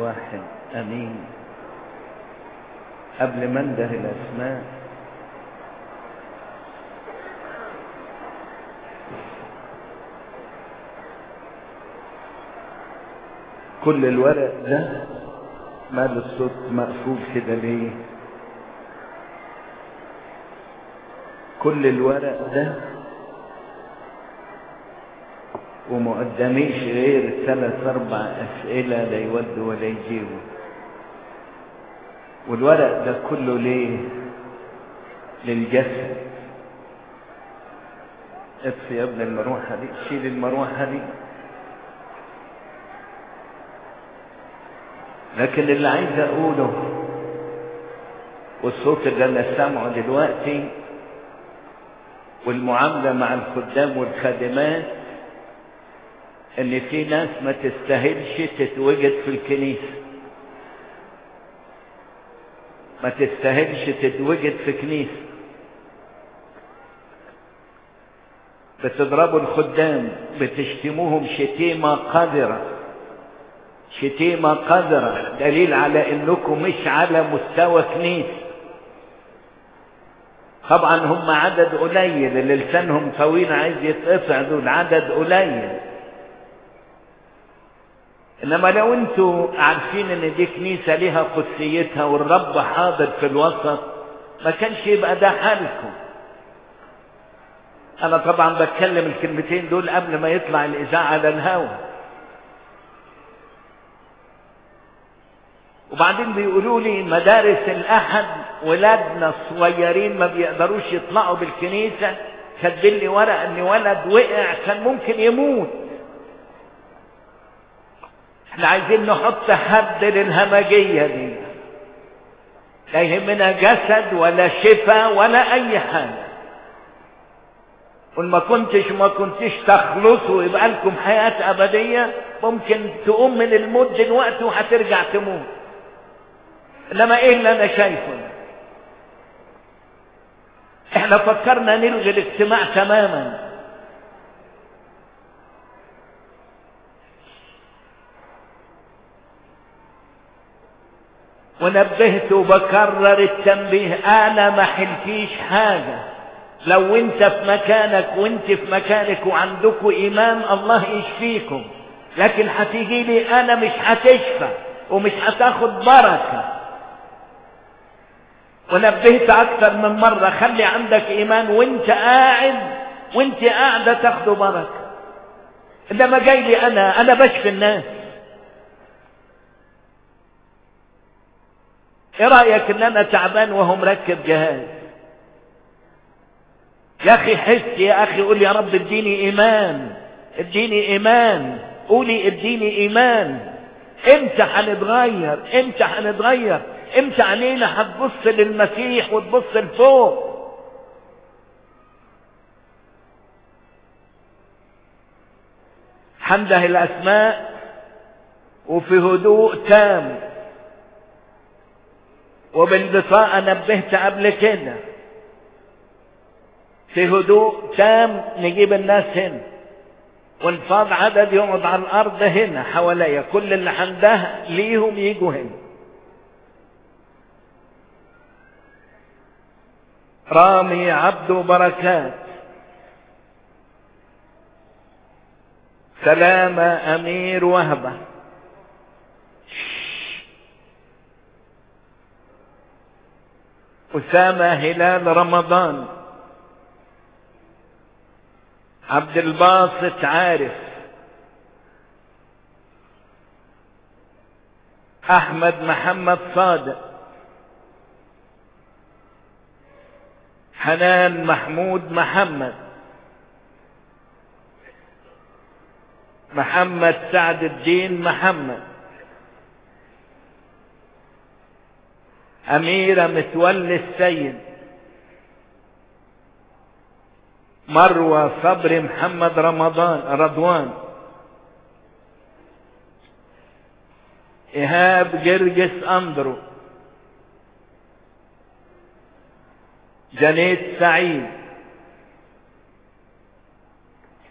واحد امين قبل ما انده الاسماء كل الورق ده مال الصوت مقفول كده ليه كل الورق ده ومقدميش غير ثلاث اربع اسئلة لا يودوا ولا يجيبوا والورق ده كله ليه للجسد اطفي يا ابن المروحة دي شيل المروحة دي لكن اللي عايز اقوله والصوت اللي انا سامعه دلوقتي والمعاملة مع الخدام والخادمات ان في ناس ما تستاهلش تتوجد في الكنيسة ما تستاهلش تتوجد في كنيسة بتضربوا الخدام بتشتموهم شتيمة قذرة شتيمة قذرة دليل على انكم مش على مستوى كنيسة طبعا هم عدد قليل اللي لسانهم طويل عايز يتقطع دول عدد قليل انما لو انتوا عارفين ان دي كنيسة ليها قدسيتها والرب حاضر في الوسط ما كانش يبقى ده حالكم انا طبعا بتكلم الكلمتين دول قبل ما يطلع الاذاعة على الهواء وبعدين بيقولوا لي مدارس الاحد ولادنا الصغيرين ما بيقدروش يطلعوا بالكنيسة كاتبين لي ورق ان ولد وقع كان ممكن يموت احنا عايزين نحط حد للهمجية دي لا يهمنا جسد ولا شفاء ولا اي حاجة قل ما كنتش ما كنتش تخلصوا يبقى لكم حياة ابدية ممكن تقوم من الموت دلوقتي وهترجع تموت انما ايه اللي انا شايفه احنا فكرنا نلغي الاجتماع تماما ونبهت وبكرر التنبيه انا ما حلتيش حاجة لو انت في مكانك وانت في مكانك وعندكم ايمان الله يشفيكم لكن هتيجي لي انا مش هتشفى ومش هتاخد بركة ونبهت اكتر من مرة خلي عندك ايمان وانت قاعد وانت قاعدة تاخدوا بركة انما جاي لي انا انا بشفي الناس ايه رأيك ان انا تعبان وهو مركب جهاز يا اخي حس يا اخي قول يا رب اديني ايمان اديني ايمان قولي اديني ايمان امتى هنتغير امتى هنتغير امتى عينينا هتبص للمسيح وتبص لفوق حمده الاسماء وفي هدوء تام وبالبطاقة نبهت قبل كده في هدوء تام نجيب الناس هنا ونفاض عدد يقعد على الارض هنا حواليا كل اللي عنده ليهم يجوا هنا رامي عبد بركات سلامة امير وهبة أسامة هلال رمضان عبد الباسط عارف احمد محمد صادق حنان محمود محمد محمد سعد الدين محمد أميرة متولي السيد مروة صبري محمد رمضان رضوان إيهاب جرجس أندرو جنيد سعيد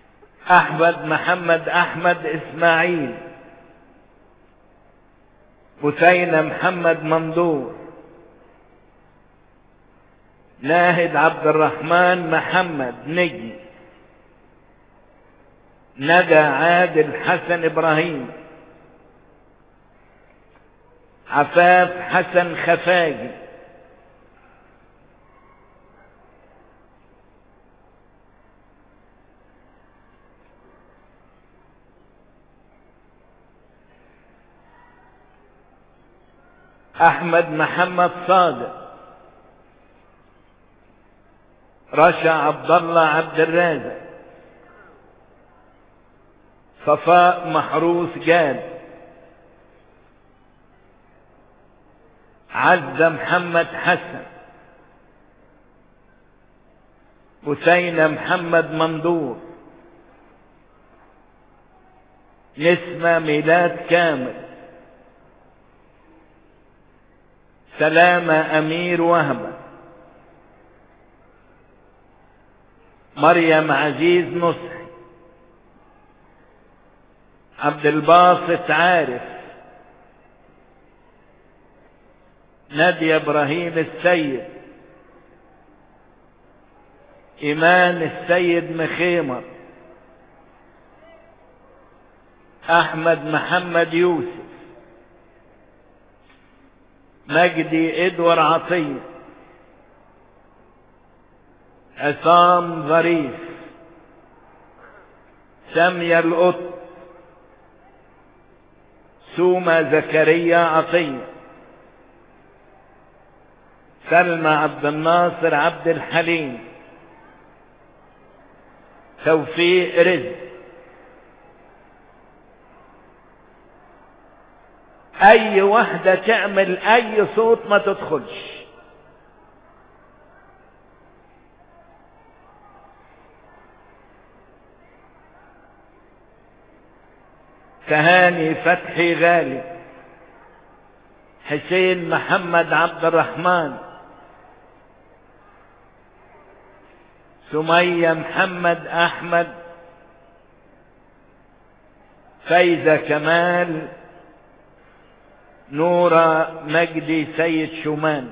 أحمد محمد أحمد إسماعيل بثينة محمد مندور ناهد عبد الرحمن محمد نجي ندى عادل حسن ابراهيم عفاف حسن خفاجي احمد محمد صادق رشا عبد الله عبد الرازق صفاء محروس جاد عزة محمد حسن حسين محمد مندور نسمة ميلاد كامل سلامة أمير وهبة مريم عزيز نصحي عبد الباسط عارف نادية ابراهيم السيد ايمان السيد مخيمر احمد محمد يوسف مجدي ادوار عطيه عصام ظريف سامية القط سومة زكريا عطية سلمى عبد الناصر عبد الحليم توفيق رزق اي واحدة تعمل اي صوت ما تدخلش تهاني فتحي غالي حسين محمد عبد الرحمن سمية محمد أحمد فايزة كمال نورة مجدي سيد شومان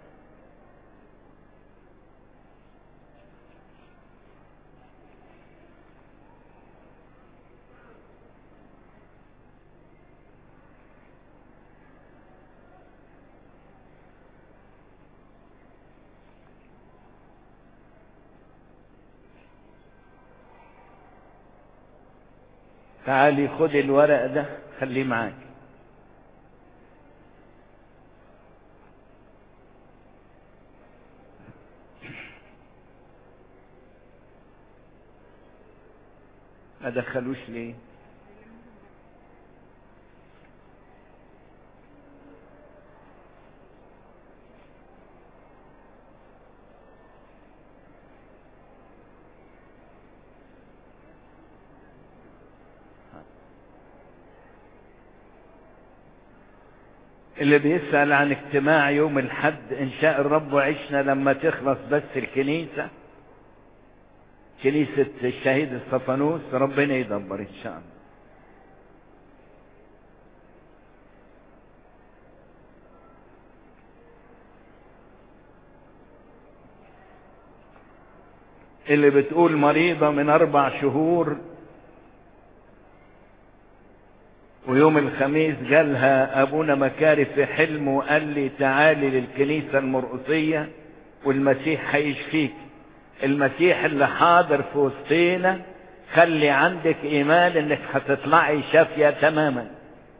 تعالي خد الورق ده خليه معاك ما دخلوش ليه اللي بيسأل عن اجتماع يوم الحد إن شاء الرب وعشنا لما تخلص بس الكنيسة كنيسة الشهيد الصفانوس ربنا يدبر إن شاء الله اللي بتقول مريضة من أربع شهور ويوم الخميس جالها أبونا مكاري في حلم وقال لي تعالي للكنيسة المرقسية والمسيح هيشفيك المسيح اللي حاضر في وسطينا خلي عندك إيمان إنك هتطلعي شافية تماما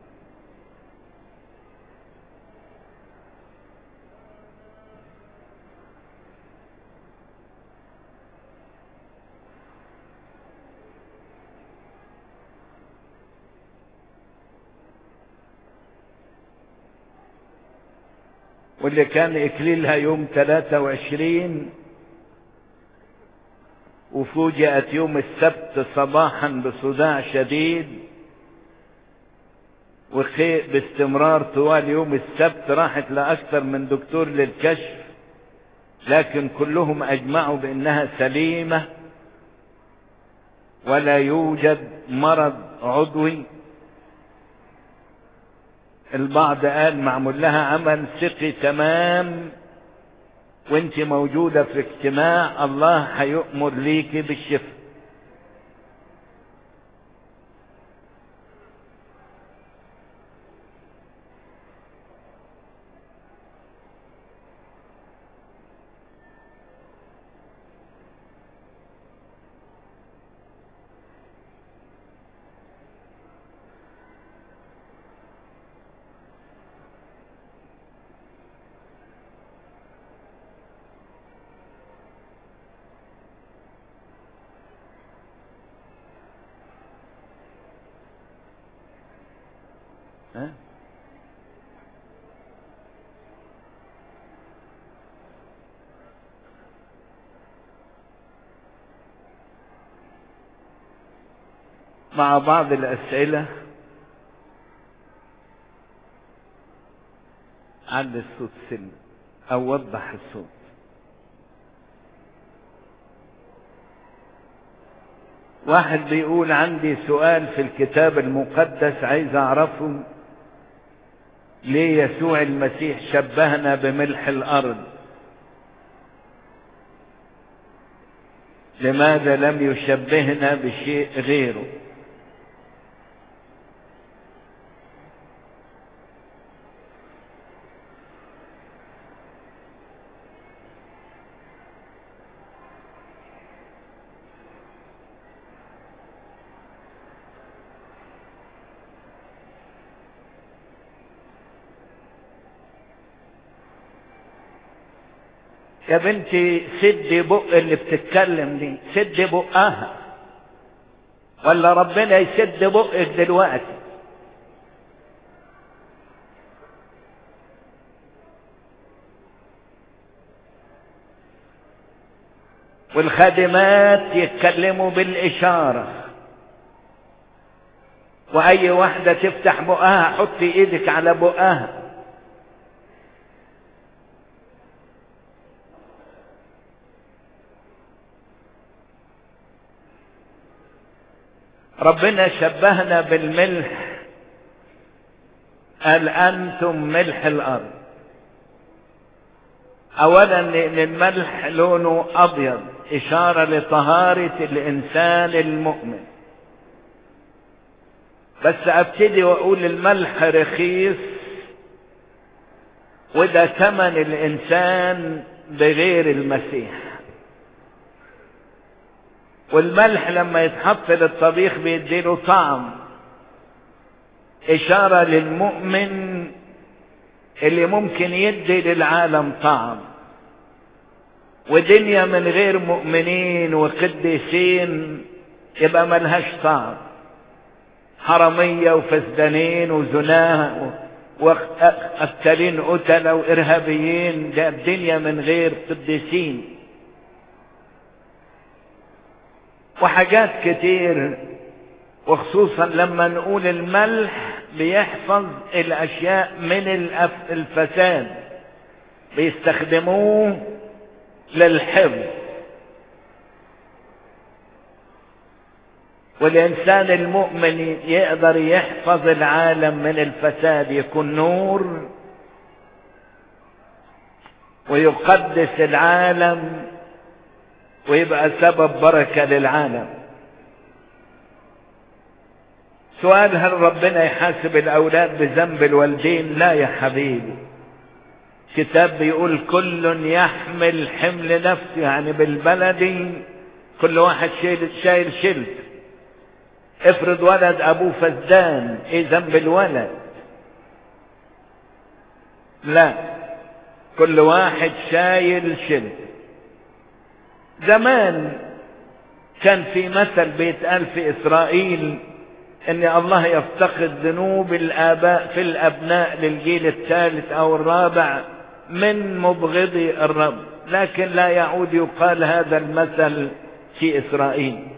واللي كان إكليلها يوم 23 وفوجئت يوم السبت صباحا بصداع شديد وخيء باستمرار طوال يوم السبت راحت لأكثر من دكتور للكشف لكن كلهم أجمعوا بأنها سليمة ولا يوجد مرض عضوي البعض قال معمول لها عمل ثقي تمام وانت موجودة في اجتماع الله هيؤمر ليكي بالشفاء ها؟ مع بعض الأسئلة عند الصوت سن أو وضح الصوت واحد بيقول عندي سؤال في الكتاب المقدس عايز أعرفه ليه يسوع المسيح شبهنا بملح الأرض لماذا لم يشبهنا بشيء غيره يا بنتي سدي بق اللي بتتكلم دي سدي بقها ولا ربنا يسد بقك دلوقتي والخادمات يتكلموا بالإشارة وأي واحدة تفتح بقها حطي إيدك على بقها ربنا شبهنا بالملح قال أنتم ملح الأرض أولا لأن الملح لونه أبيض إشارة لطهارة الإنسان المؤمن بس أبتدي وأقول الملح رخيص وده ثمن الإنسان بغير المسيح والملح لما يتحط للطبيخ بيديله طعم إشارة للمؤمن اللي ممكن يدي للعالم طعم ودنيا من غير مؤمنين وقديسين يبقى ملهاش طعم حرامية وفسدانين وزناه وقتالين قتلة وإرهابيين ده الدنيا من غير قديسين وحاجات كتير وخصوصا لما نقول الملح بيحفظ الاشياء من الفساد بيستخدموه للحفظ والانسان المؤمن يقدر يحفظ العالم من الفساد يكون نور ويقدس العالم ويبقى سبب بركة للعالم سؤال هل ربنا يحاسب الأولاد بذنب الوالدين لا يا حبيبي كتاب بيقول كل يحمل حمل نفسه يعني بالبلدي كل واحد شايل شايل شلت افرض ولد ابوه فسدان ايه ذنب الولد لا كل واحد شايل شلت زمان كان في مثل بيتقال في اسرائيل ان الله يفتقد ذنوب الاباء في الابناء للجيل الثالث او الرابع من مبغضي الرب لكن لا يعود يقال هذا المثل في اسرائيل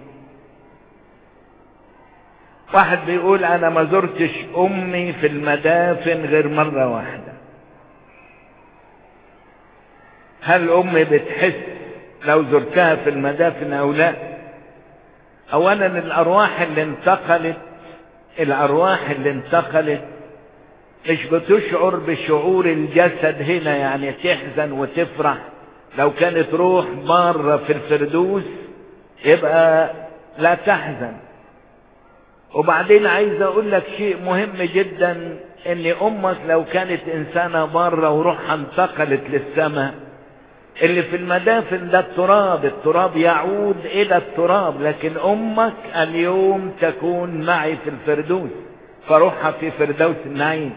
واحد بيقول انا ما زرتش امي في المدافن غير مرة واحدة هل امي بتحس لو زرتها في المدافن او لا اولا الارواح اللي انتقلت الارواح اللي انتقلت مش بتشعر بشعور الجسد هنا يعني تحزن وتفرح لو كانت روح بارة في الفردوس يبقى لا تحزن وبعدين عايز اقول لك شيء مهم جدا ان امك لو كانت انسانة بارة وروحها انتقلت للسماء اللي في المدافن ده التراب التراب يعود الى التراب لكن امك اليوم تكون معي في الفردوس فروحها في فردوس النعيم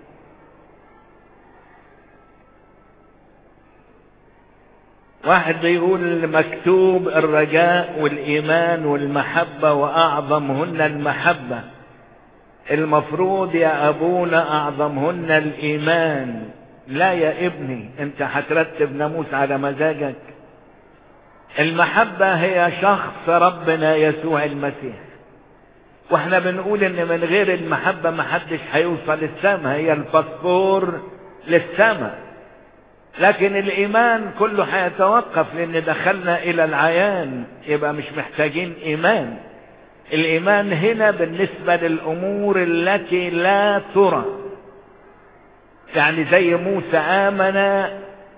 واحد بيقول مكتوب الرجاء والايمان والمحبة واعظمهن المحبة المفروض يا ابونا اعظمهن الايمان لا يا ابني انت هترتب ناموس على مزاجك المحبة هي شخص ربنا يسوع المسيح واحنا بنقول ان من غير المحبة محدش هيوصل السماء هي الباسبور للسماء لكن الايمان كله هيتوقف لان دخلنا الى العيان يبقى مش محتاجين ايمان الايمان هنا بالنسبة للامور التي لا ترى يعني زي موسى امن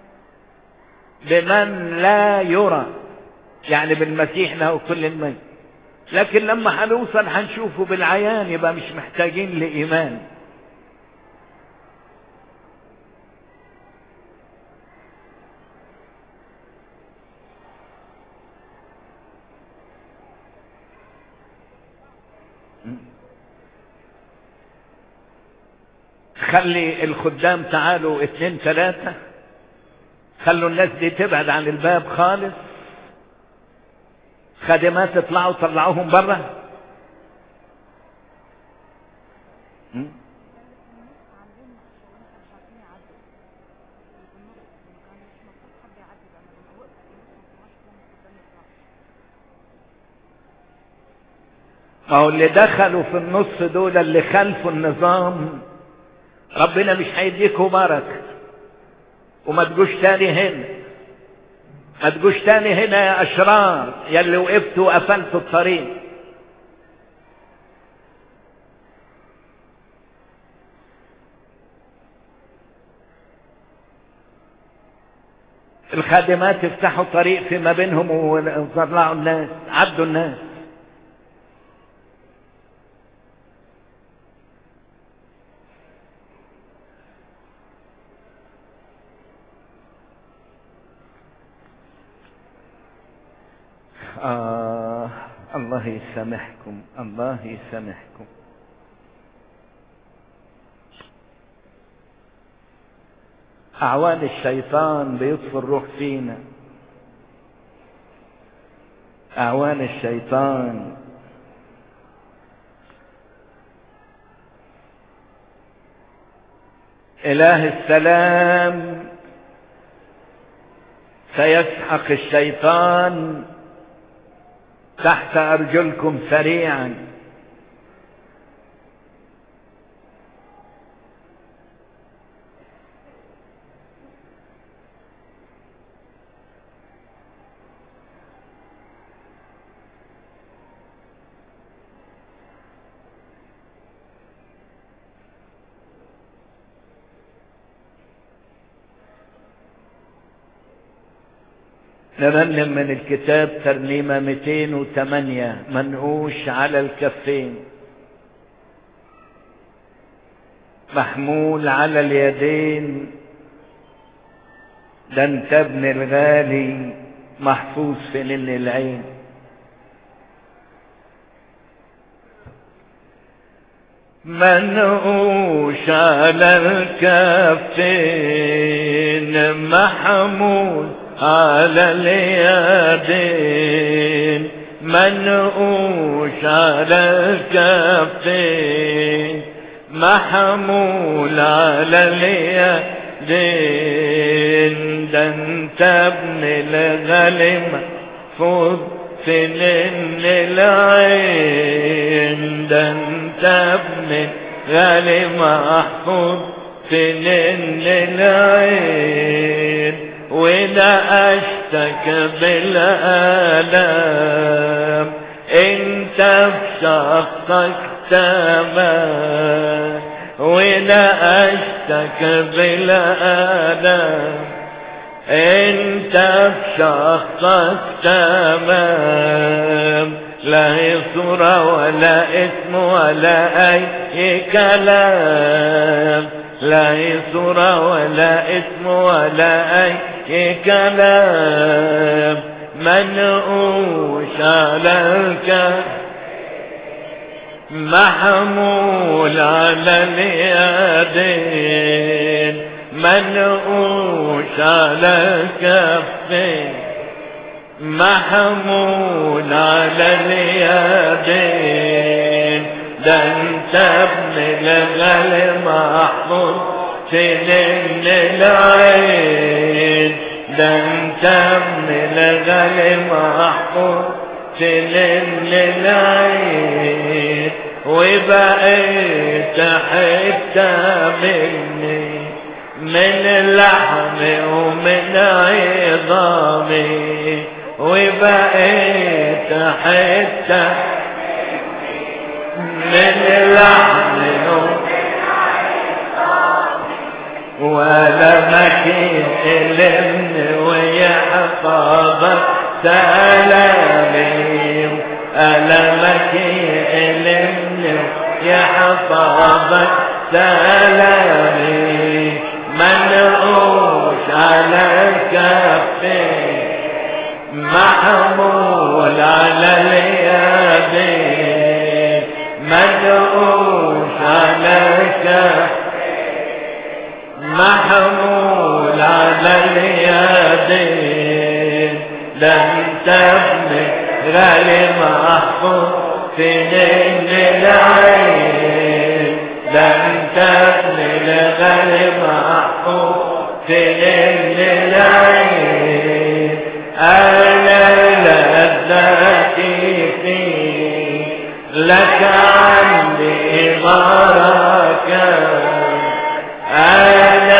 بمن لا يرى يعني بالمسيح له كل المجد لكن لما هنوصل هنشوفه بالعيان يبقى مش محتاجين لايمان خلي الخدام تعالوا اتنين تلاتة خلوا الناس دي تبعد عن الباب خالص خادمات اطلعوا طلعوهم بره ما هو اللي دخلوا في النص دول اللي خلفوا النظام ربنا مش هيديكوا بركة وما تجوش تاني هنا ما تجوش تاني هنا يا اشرار يا اللي وقفتوا وقفلتوا الطريق الخادمات يفتحوا طريق فيما بينهم وطلعوا الناس عدوا الناس آه الله يسامحكم الله يسامحكم أعوان الشيطان بيطفي الروح فينا أعوان الشيطان إله السلام سيسحق الشيطان تحت أرجلكم سريعا نرنم من الكتاب ترنيمة 208 منقوش على الكفين محمول على اليدين ده انت ابن الغالي محفوظ في نن العين منقوش على الكفين محمول على اليدين منقوش على الكفين محمول على اليدين ده انت ابن الغالي محفوظ في نن العين ده انت ابن الغالي محفوظ في نن العين ولا اشتك بالالام انت في شخصك تمام وناقشتك بالآلام انت بشخصك تمام لا هي صورة ولا اسم ولا اي كلام لا هي صورة ولا اسم ولا اي كلام منقوش على الكلام محمول على اليدين منقوش على الكفين محمول على اليدين ده انت ابن الغالي محمود سنين العين ده انت ابن الغالي محمود سنين العين وبقيت حتة مني من اللحم ومن عظامي وبقيت حتة من اللحم ولا مكين لمن ويحفظك سلامي ألمك لمن يحفظك سلامي منعوش على كفي محمول على اليدين منعوش على كفي محمول على اليدين لم تبني غالي محفوظ في نجم العين لم تبني لغالي محفوظ في نجم العين أنا لذاتي فيه لك عندي بركة أنا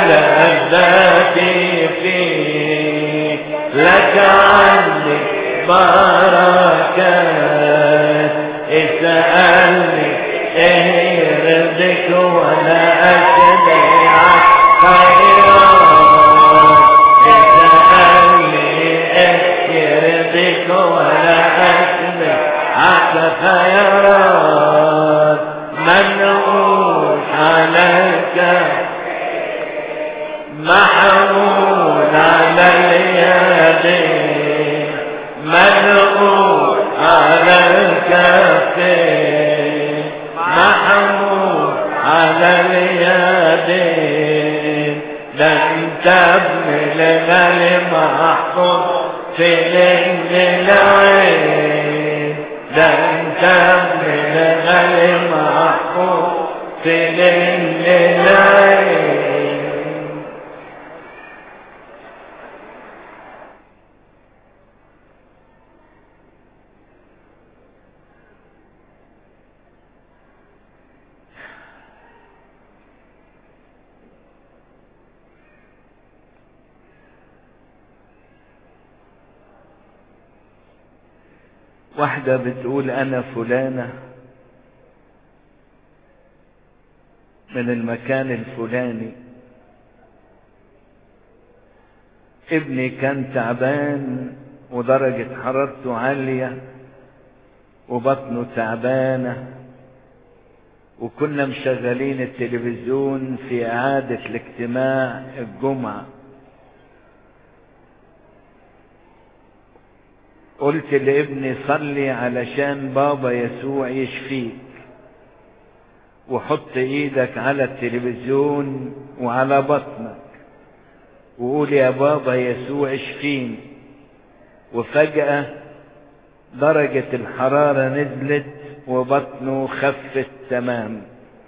لذاتي فيه لك عندي بركات اسألني ايه يرضيك ولا أشبع خيرات اسألني ايه يرضيك ولا أشبع خيرات منوش عليك محمول على اليدين مدعو على الكفين محمول على اليدين لن تبني لنا المحفوظ في لين العين لن تبني لنا المحفوظ في لين العين واحدة بتقول أنا فلانة من المكان الفلاني ابني كان تعبان ودرجة حرارته عالية وبطنه تعبانة وكنا مشغلين التلفزيون في إعادة الاجتماع الجمعة قلت لابني صلي علشان بابا يسوع يشفيك وحط ايدك على التلفزيون وعلى بطنك وقول يا بابا يسوع اشفيني وفجأة درجة الحرارة نزلت وبطنه خفت تمام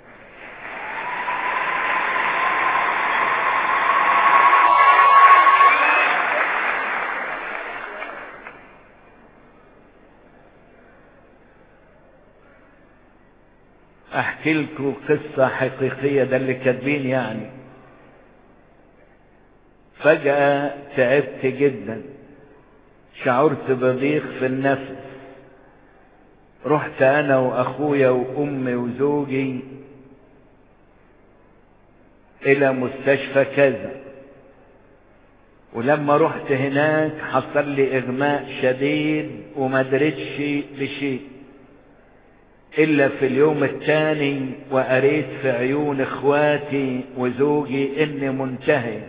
احكي لكم قصة حقيقية ده اللي كاتبين يعني فجأة تعبت جدا شعرت بضيق في النفس رحت انا واخويا وامي وزوجي الى مستشفى كذا ولما رحت هناك حصل لي اغماء شديد وما دريتش بشيء الا في اليوم الثاني وقريت في عيون اخواتي وزوجي اني منتهي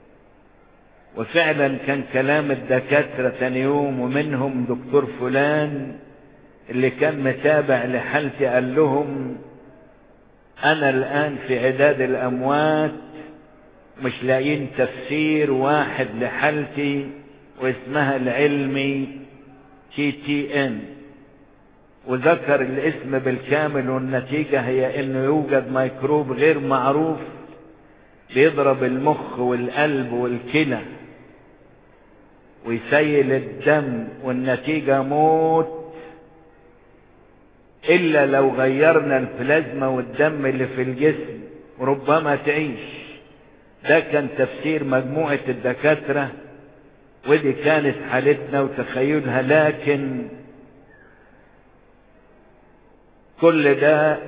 وفعلا كان كلام الدكاترة تاني يوم ومنهم دكتور فلان اللي كان متابع لحالتي قال لهم انا الان في عداد الاموات مش لاقيين تفسير واحد لحالتي واسمها العلمي تي تي ان وذكر الاسم بالكامل والنتيجة هي انه يوجد ميكروب غير معروف بيضرب المخ والقلب والكلى ويسيل الدم والنتيجة موت الا لو غيرنا البلازما والدم اللي في الجسم ربما تعيش ده كان تفسير مجموعة الدكاترة ودي كانت حالتنا وتخيلها لكن كل ده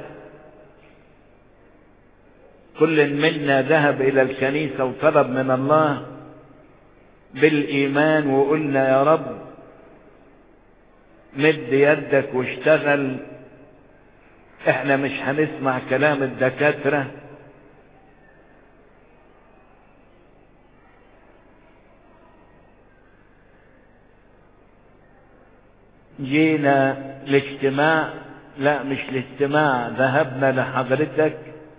كل منا ذهب الى الكنيسة وطلب من الله بالايمان وقلنا يا رب مد يدك واشتغل احنا مش هنسمع كلام الدكاترة جينا الاجتماع لا مش الاجتماع ذهبنا لحضرتك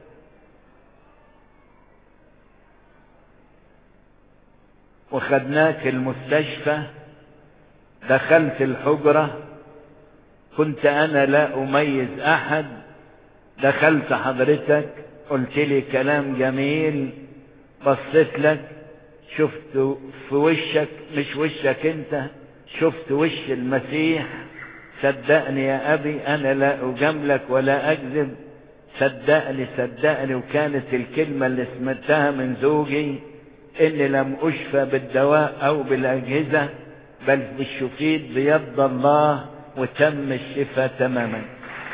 وخدناك المستشفى دخلت الحجرة كنت انا لا اميز احد دخلت حضرتك قلت لي كلام جميل بصيت لك شفت في وشك مش وشك انت شفت وش المسيح صدقني يا ابي انا لا اجاملك ولا اكذب صدقني صدقني وكانت الكلمة اللي سمعتها من زوجي اني لم اشفى بالدواء او بالاجهزة بل بالشفيت بيد الله وتم الشفاء تماما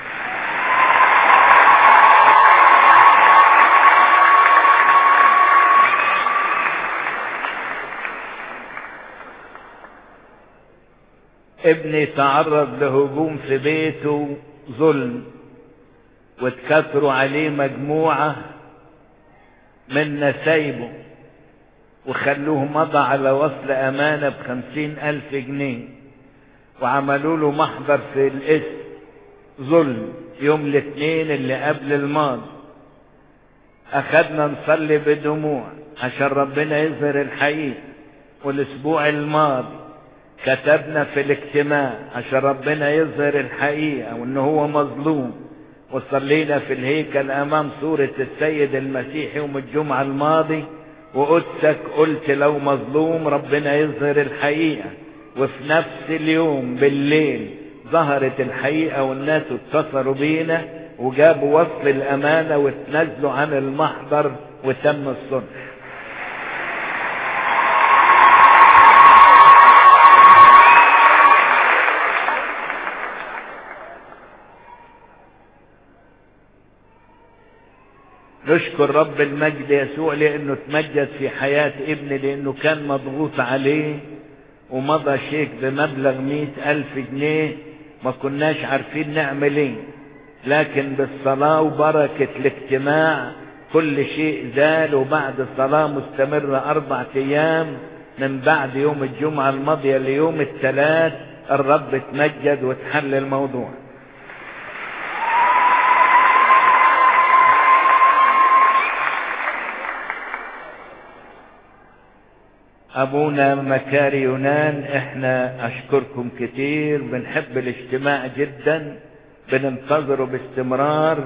ابني تعرض لهجوم في بيته ظلم واتكثروا عليه مجموعة من نسايبه وخلوه مضى على وصل امانة بخمسين الف جنيه وعملوا له محضر في الاسم ظلم يوم الاثنين اللي قبل الماضي اخدنا نصلي بدموع عشان ربنا يظهر الحقيقة والاسبوع الماضي كتبنا في الاجتماع عشان ربنا يظهر الحقيقة وان هو مظلوم وصلينا في الهيكل امام صورة السيد المسيح يوم الجمعة الماضي وقدسك قلت لو مظلوم ربنا يظهر الحقيقة وفي نفس اليوم بالليل ظهرت الحقيقة والناس اتصلوا بينا وجابوا وصل الامانة واتنزلوا عن المحضر وتم الصلح نشكر رب المجد يسوع لانه تمجد في حياة ابني لانه كان مضغوط عليه ومضى شيك بمبلغ مئة الف جنيه ما كناش عارفين نعمل ايه لكن بالصلاة وبركة الاجتماع كل شيء زال وبعد صلاة مستمرة اربع ايام من بعد يوم الجمعة الماضية ليوم الثلاث الرب تمجد وتحل الموضوع ابونا مكاري يونان احنا اشكركم كتير بنحب الاجتماع جدا بننتظره باستمرار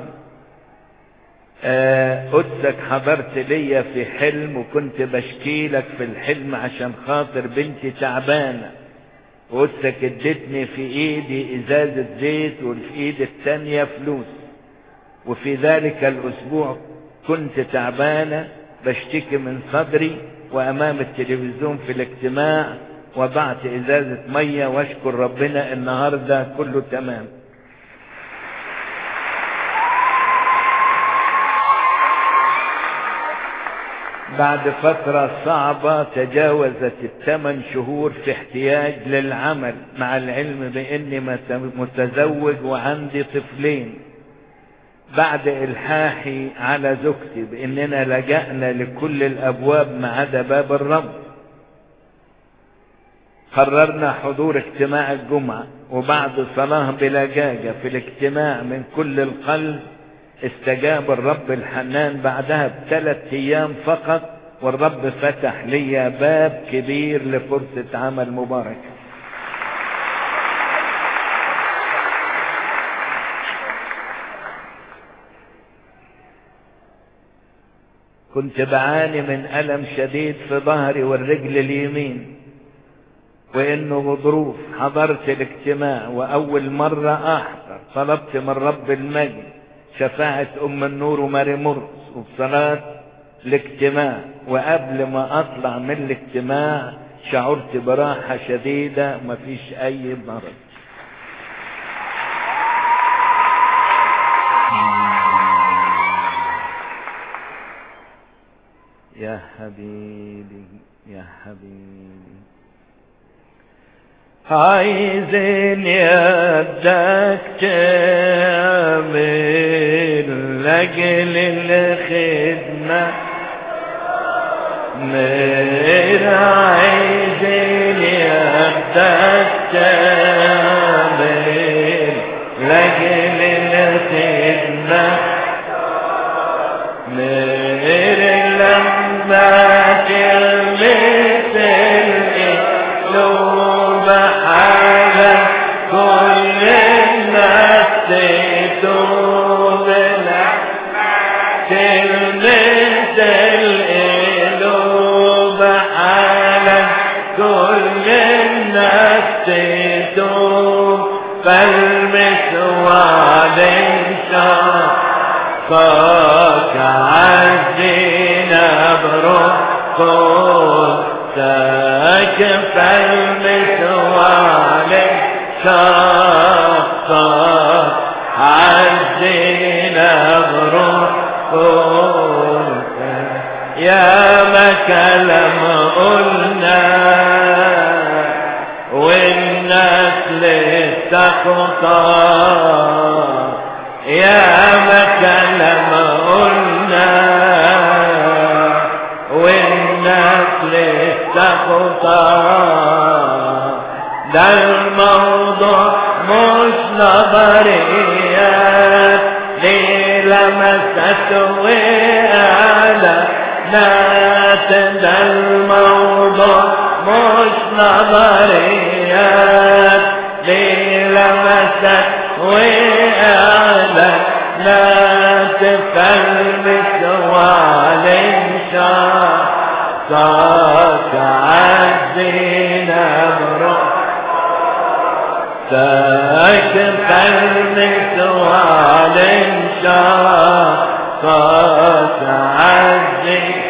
قدسك حضرت ليا في حلم وكنت بشكي لك في الحلم عشان خاطر بنتي تعبانة قدسك ادتني في ايدي ازازة زيت وفي ايدي التانية فلوس وفي ذلك الاسبوع كنت تعبانة بشتكي من صدري وامام التلفزيون في الاجتماع وضعت ازازة مية واشكر ربنا النهاردة كله تمام بعد فترة صعبة تجاوزت الثمان شهور في احتياج للعمل مع العلم باني متزوج وعندي طفلين بعد الحاحي على زوجتي باننا لجأنا لكل الابواب ما عدا باب الرب قررنا حضور اجتماع الجمعة وبعد صلاة بلجاجة في الاجتماع من كل القلب استجاب الرب الحنان بعدها بثلاث ايام فقط والرب فتح لي باب كبير لفرصة عمل مباركة كنت بعاني من ألم شديد في ظهري والرجل اليمين وإنه غضروف حضرت الاجتماع وأول مرة أحضر طلبت من رب المجد شفاعة أم النور وماري مرقس وبصلاة الاجتماع وقبل ما أطلع من الاجتماع شعرت براحة شديدة مفيش أي مرض يا حبيبي يا حبيبي عايزين يدك تعمل لأجل الخدمة مير عايزين يدك تعمل لأجل الخدمة مير لما تلمس القلوب حاجة كل الناس تتوب لك تلمس القلوب حالا كل الناس تتوب فالمس وعليك صاك عزينا بروحك فالمس وعليك شاقك عزينا بروحك يا ما كلام قلنا والناس للتقطى يا ما كلام قلنا والناس للتقطى ده الموضوع مش نظريات ليه لمست وعلى ناس ده الموضوع مش نظريات ليه لمست وعلى ناس فالمس والانشاء صاك عزينا بروح ساكن فالمس والانشاء صاك عزينا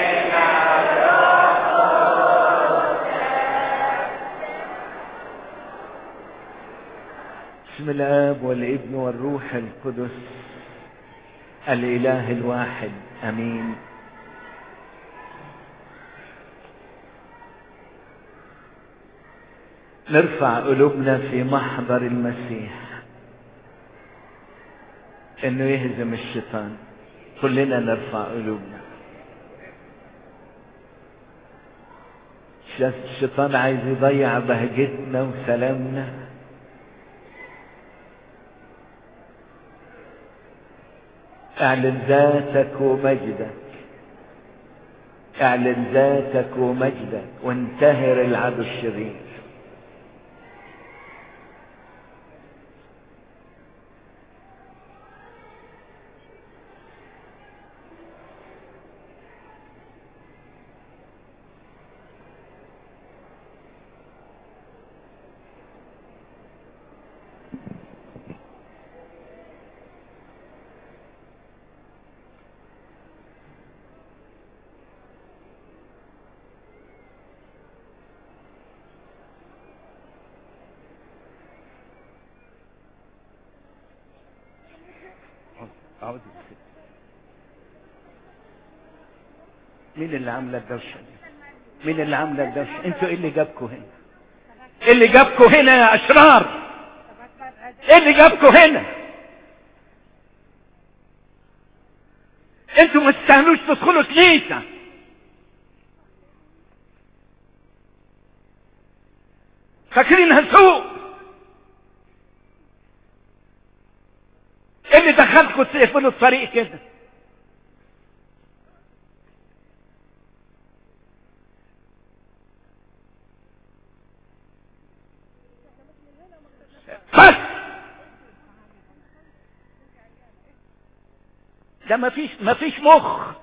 بسم الاب والابن والروح القدس الاله الواحد امين نرفع قلوبنا في محضر المسيح انه يهزم الشيطان كلنا نرفع قلوبنا الشيطان عايز يضيع بهجتنا وسلامنا اعلن ذاتك ومجدك اعلن ذاتك ومجدك وانتهر العدو الشرير مين اللي عامله الدوشه دي مين اللي عامله الدوشه انتوا ايه اللي جابكم هنا ايه اللي جابكم هنا يا اشرار ايه اللي جابكم هنا انتوا ما تستاهلوش تدخلوا كنيسه فاكرينها سوق ايه اللي دخلكم تقفلوا الطريق كده بس ده مفيش مفيش مخ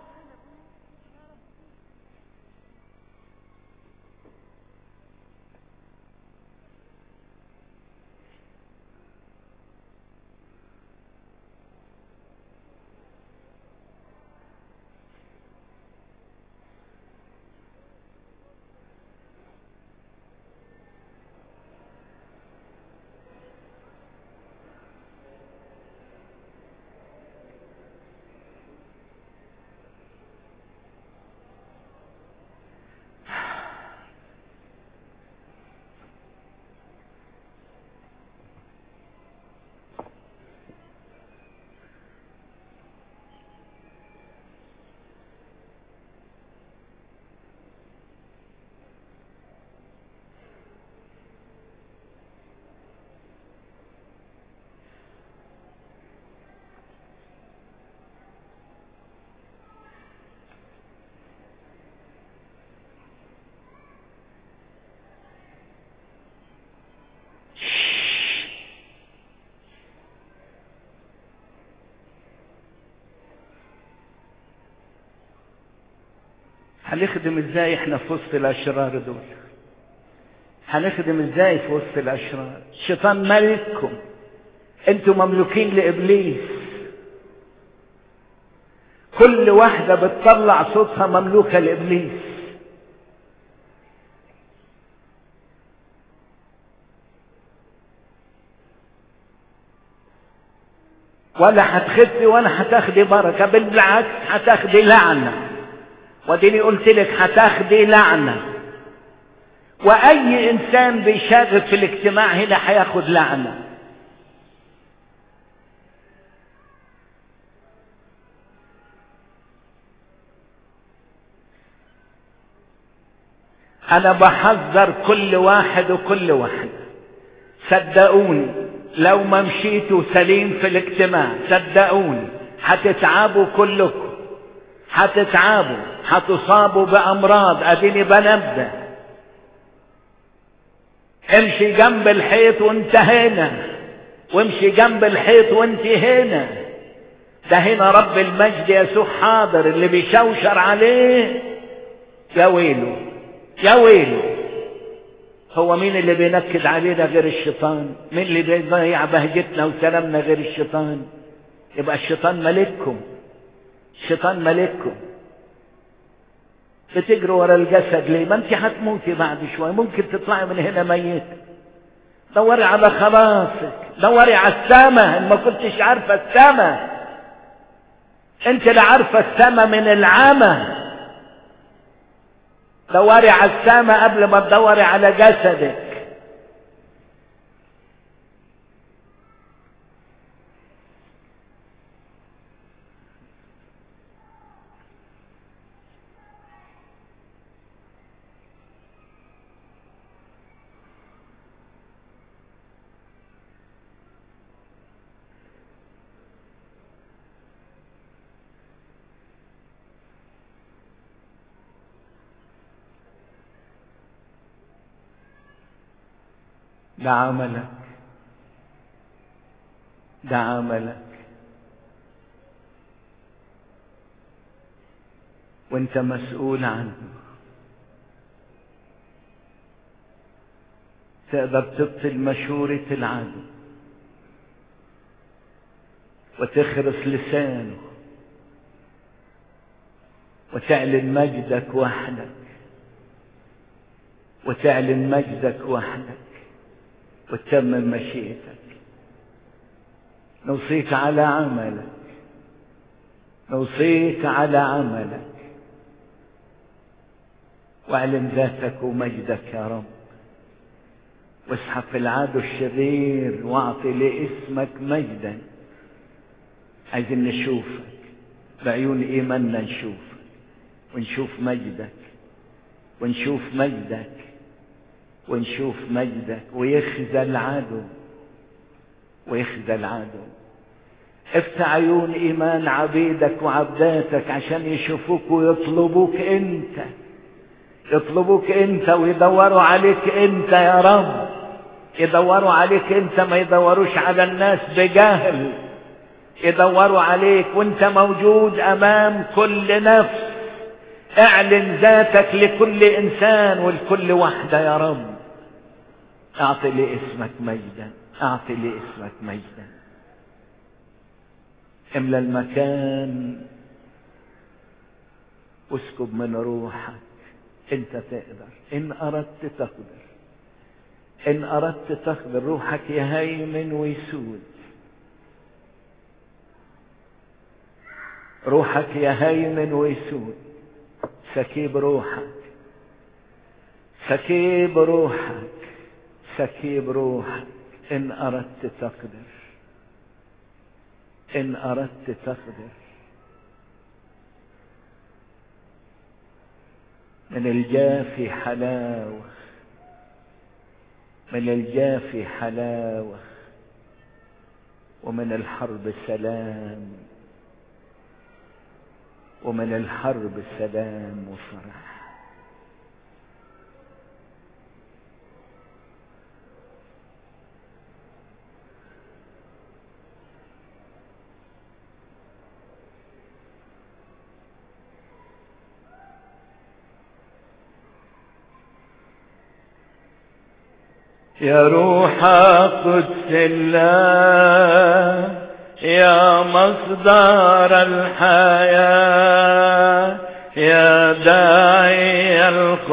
هنخدم ازاي احنا في وسط الاشرار دول هنخدم ازاي في وسط الاشرار الشيطان ملككم انتوا مملوكين لابليس كل واحده بتطلع صوتها مملوكه لابليس ولا هتخدي ولا هتاخدي بركه بالعكس هتاخدي لعنه وديني قلت لك هتاخدي لعنة وأي إنسان بيشارك في الاجتماع هنا هياخد لعنة أنا بحذر كل واحد وكل واحد صدقوني لو ما مشيتوا سليم في الاجتماع صدقوني هتتعبوا كلكم هتتعبوا هتصابوا بامراض اديني بنبه امشي جنب الحيط وانت هنا وامشي جنب الحيط وانت هنا ده هنا رب المجد يسوع حاضر اللي بيشوشر عليه يا ويله يا ويله هو مين اللي بينكد علينا غير الشيطان مين اللي بيضيع بهجتنا وسلامنا غير الشيطان يبقى الشيطان ملككم الشيطان ملككم بتجروا ورا الجسد ليه ما انت هتموتي بعد شويه ممكن تطلعي من هنا ميت دوري على خلاصك دوري على السماء ان ما كنتش عارفه السماء انت لا عارفه السماء من العمى دوري على السماء قبل ما تدوري على جسدك ده عملك ده عملك وانت مسؤول عنه تقدر تبطل مشورة العدو وتخرس لسانه وتعلن مجدك وحدك وتعلن مجدك وحدك وتتمم مشيئتك نوصيك على عملك نوصيك على عملك واعلن ذاتك ومجدك يا رب واسحق العدو الشرير واعطي لاسمك مجدا عايزين نشوفك بعيون ايماننا نشوفك ونشوف مجدك ونشوف مجدك ونشوف مجدك ويخزى العدو ويخزى العدو افتح عيون ايمان عبيدك وعبداتك عشان يشوفوك ويطلبوك انت يطلبوك انت ويدوروا عليك انت يا رب يدوروا عليك انت ما يدوروش على الناس بجهل يدوروا عليك وانت موجود امام كل نفس اعلن ذاتك لكل انسان ولكل واحدة يا رب اعطي لاسمك مجدا اعطي لاسمك مجدا املى المكان واسكب من روحك انت تقدر ان اردت تقدر ان اردت تقدر روحك يهيمن ويسود روحك يهيمن ويسود سكيب روحك سكيب روحك سكيب روحك ان اردت تقدر ان اردت تقدر من الجافي حلاوة من الجافي حلاوة ومن الحرب سلام ومن الحرب سلام وفرح يا روح قدس الله يا مصدر الحياة يا داعي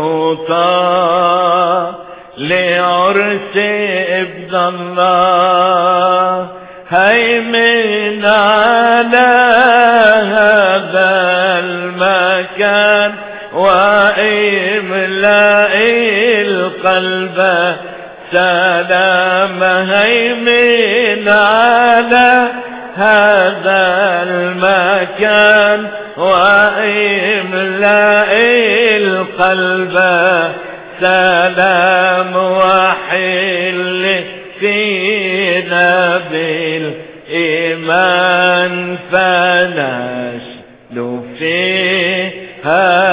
الخطى لعرس ابن الله هيمن على هذا المكان واملأ القلب سلام هيمن على هذا المكان واملأ القلب سلام وحل فينا بالإيمان فنشل فيها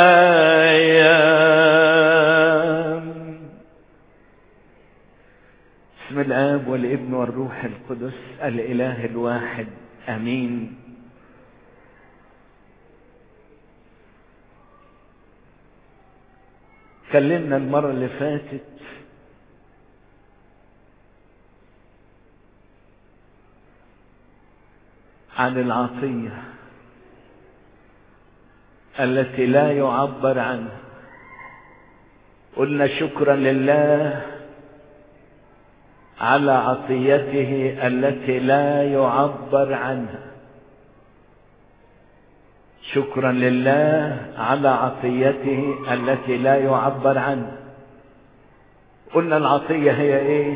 بسم الآب والابن والروح القدس الإله الواحد أمين كلمنا المرة اللي فاتت عن العطية التي لا يعبر عنها قلنا شكرا لله على عطيته التي لا يعبر عنها شكرا لله على عطيته التي لا يعبر عنها قلنا العطية هي ايه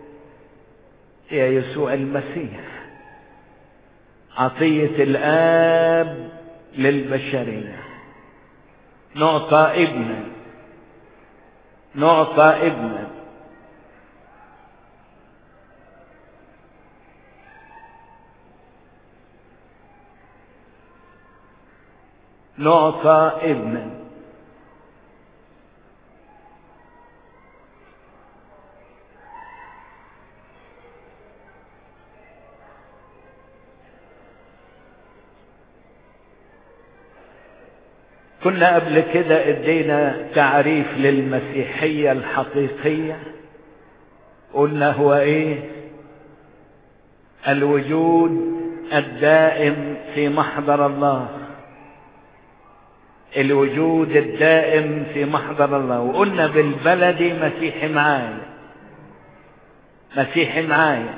هي يسوع المسيح عطية الآب للبشرية نعطى ابنا نعطى ابنا نعطى ابنا كنا قبل كده ادينا تعريف للمسيحية الحقيقية قلنا هو ايه الوجود الدائم في محضر الله الوجود الدائم في محضر الله وقلنا بالبلدي مسيحي معايا مسيحي معايا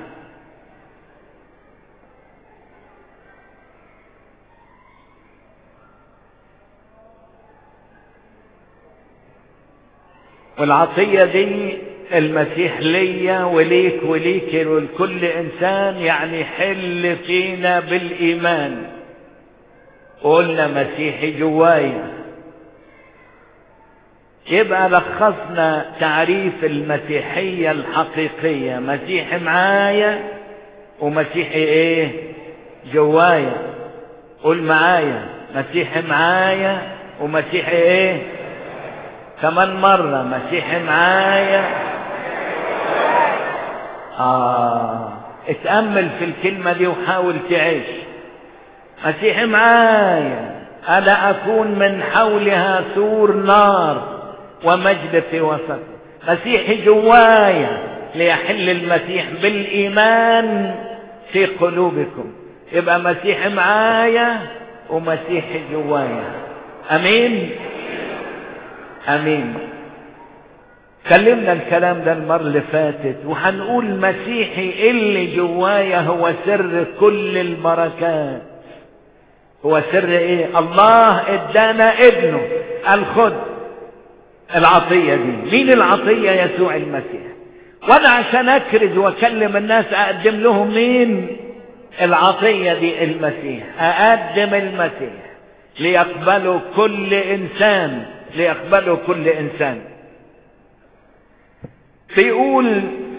والعطية دي المسيح ليا وليك وليك ولكل انسان يعني حل فينا بالايمان قلنا مسيحي جوايا يبقى لخصنا تعريف المسيحية الحقيقية مسيحي معايا ومسيحي ايه جوايا قول معايا مسيحي معايا ومسيحي ايه كمان مرة مسيحي معايا آه اتأمل في الكلمة دي وحاول تعيش مسيحي معايا ألا أكون من حولها سور نار ومجد في وسط مسيحي جوايا ليحل المسيح بالإيمان في قلوبكم يبقى مسيحي معايا ومسيحي جوايا أمين امين كلمنا الكلام ده المرة اللي فاتت وهنقول مسيحي اللي جوايا هو سر كل البركات هو سر ايه الله ادانا ابنه الخد العطية دي مين العطية يسوع المسيح وانا عشان اكرز واكلم الناس اقدم لهم مين العطية دي المسيح اقدم المسيح ليقبلوا كل انسان ليقبله كل انسان فيقول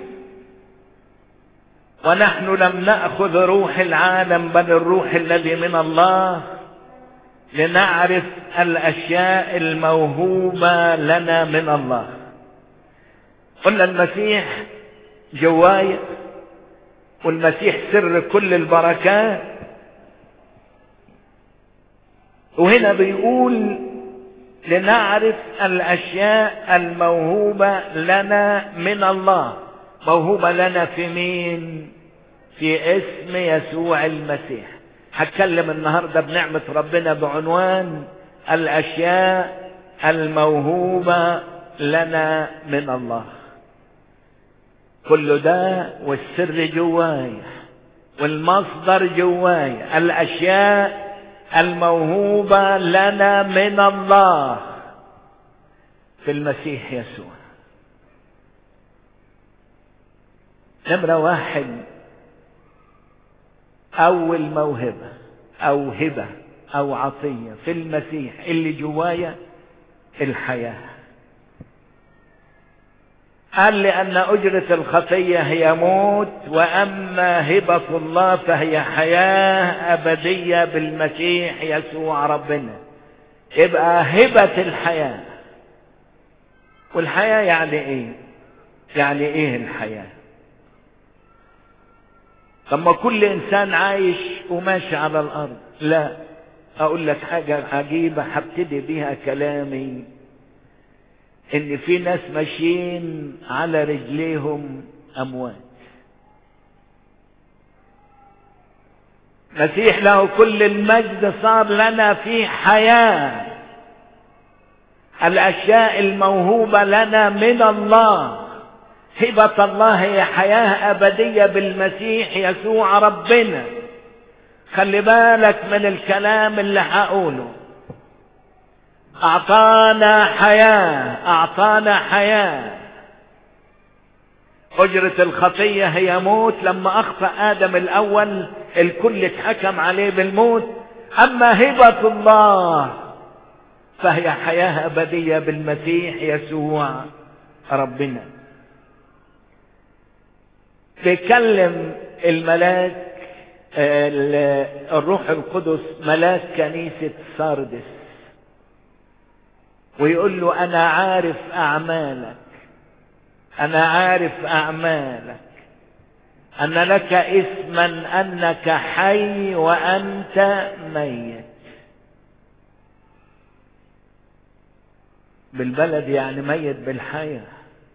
ونحن لم ناخذ روح العالم بل الروح الذي من الله لنعرف الاشياء الموهوبه لنا من الله قلنا المسيح جوايا والمسيح سر كل البركات وهنا بيقول لنعرف الاشياء الموهوبه لنا من الله موهوبه لنا في مين في اسم يسوع المسيح هتكلم النهارده بنعمه ربنا بعنوان الاشياء الموهوبه لنا من الله كل ده والسر جوايا والمصدر جوايا الاشياء الموهوبة لنا من الله في المسيح يسوع نمرة واحد أول موهبة أو هبة أو عطية في المسيح اللي جوايا الحياة قال لأن أجرة الخطية هي موت وأما هبة الله فهي حياة أبدية بالمسيح يسوع ربنا يبقى هبة الحياة والحياة يعني إيه؟ يعني إيه الحياة؟ طب ما كل إنسان عايش وماشي على الأرض لا أقول لك حاجة عجيبة هبتدي بيها كلامي ان في ناس ماشيين على رجليهم اموات مسيح له كل المجد صار لنا في حياه الاشياء الموهوبه لنا من الله هبه الله هي حياه ابديه بالمسيح يسوع ربنا خلي بالك من الكلام اللي هقوله أعطانا حياة أعطانا حياة أجرة الخطية هي موت لما أخطأ آدم الأول الكل اتحكم عليه بالموت أما هبة الله فهي حياة أبدية بالمسيح يسوع ربنا بيكلم الملاك الروح القدس ملاك كنيسة ساردس ويقول له انا عارف اعمالك انا عارف اعمالك ان لك اسما انك حي وانت ميت بالبلد يعني ميت بالحياه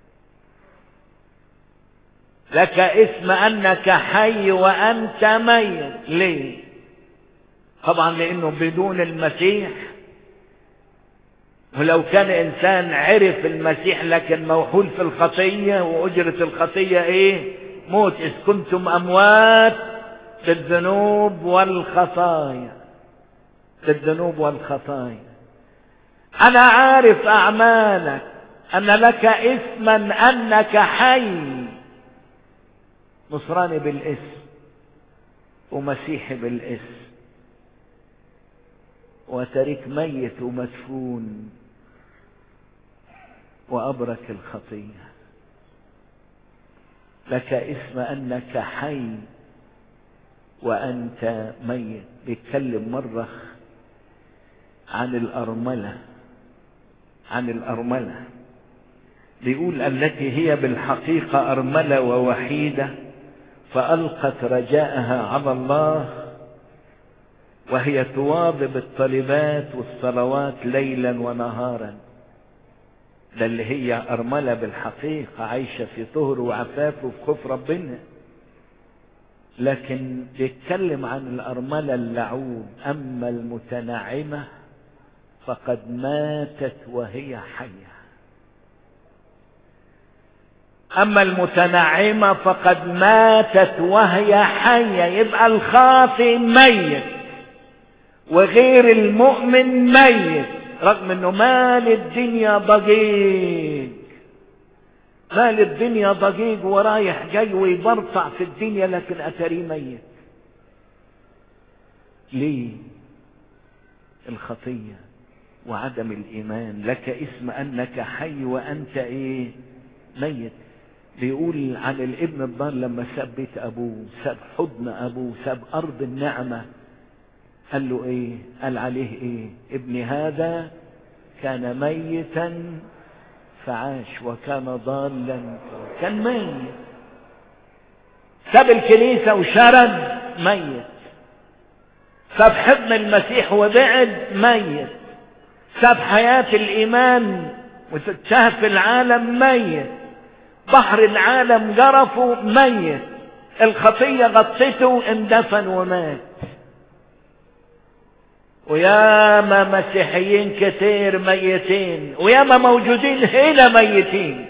لك اسم انك حي وانت ميت ليه طبعا لانه بدون المسيح ولو كان انسان عرف المسيح لكن موحول في الخطيه واجره الخطيه ايه موت اذ كنتم اموات في الذنوب والخطايا في الذنوب والخطايا انا عارف اعمالك ان لك اسما انك حي نصراني بالاسم ومسيحي بالاسم وترك ميت ومدفون وابرك الخطيه لك اسم انك حي وانت ميت بيتكلم مره عن الارمله عن الارمله بيقول التي هي بالحقيقه ارمله ووحيده فالقت رجاءها على الله وهي تواظب الطلبات والصلوات ليلا ونهارا ده اللي هي أرملة بالحقيقة عايشة في طهر وعفاف وفي خوف ربنا لكن بيتكلم عن الأرملة اللعوب أما المتنعمة فقد ماتت وهي حية أما المتنعمة فقد ماتت وهي حية يبقى الخاطئ ميت وغير المؤمن ميت رغم انه مال الدنيا ضجيج مال الدنيا ضجيج ورايح جاي ويبرطع في الدنيا لكن اتاريه ميت ليه الخطيه وعدم الايمان لك اسم انك حي وانت ايه ميت بيقول عن الابن الضال لما ساب بيت ابوه ساب حضن ابوه ساب ارض النعمه قال له ايه قال عليه ايه ابن هذا كان ميتا فعاش وكان ضالا كان ميت ساب الكنيسة وشرد ميت ساب حضن المسيح وبعد ميت ساب حياة الإيمان وتتشهد في العالم ميت بحر العالم جرفه ميت الخطية غطته اندفن ومات وياما مسيحيين كتير ميتين وياما موجودين هنا ميتين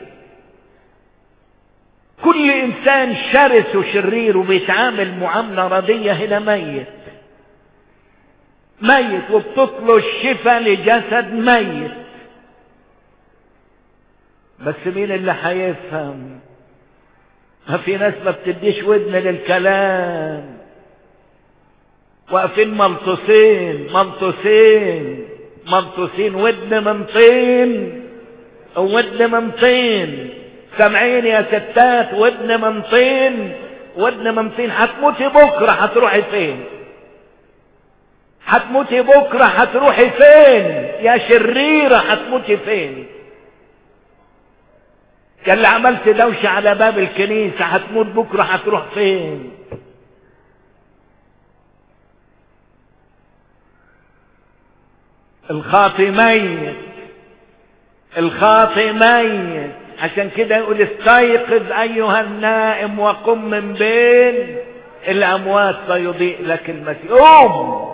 كل انسان شرس وشرير وبيتعامل معاملة ردية هنا ميت ميت وبتطلب الشفاء لجسد ميت بس مين اللي هيفهم ما في ناس ما بتديش ودن للكلام واقفين ملطوسين ملطوسين ملطوسين ودن من طين ودن من طين سامعين يا ستات ودن من طين ودن من طين هتموتي بكره هتروحي فين هتموتي بكره هتروحي فين يا شريره هتموتي فين كان اللي عملت دوشه على باب الكنيسه هتموت بكره هتروح فين الخاطي ميت الخاطي ميت عشان كده يقول استيقظ ايها النائم وقم من بين الاموات فيضيء لك المسيح قوم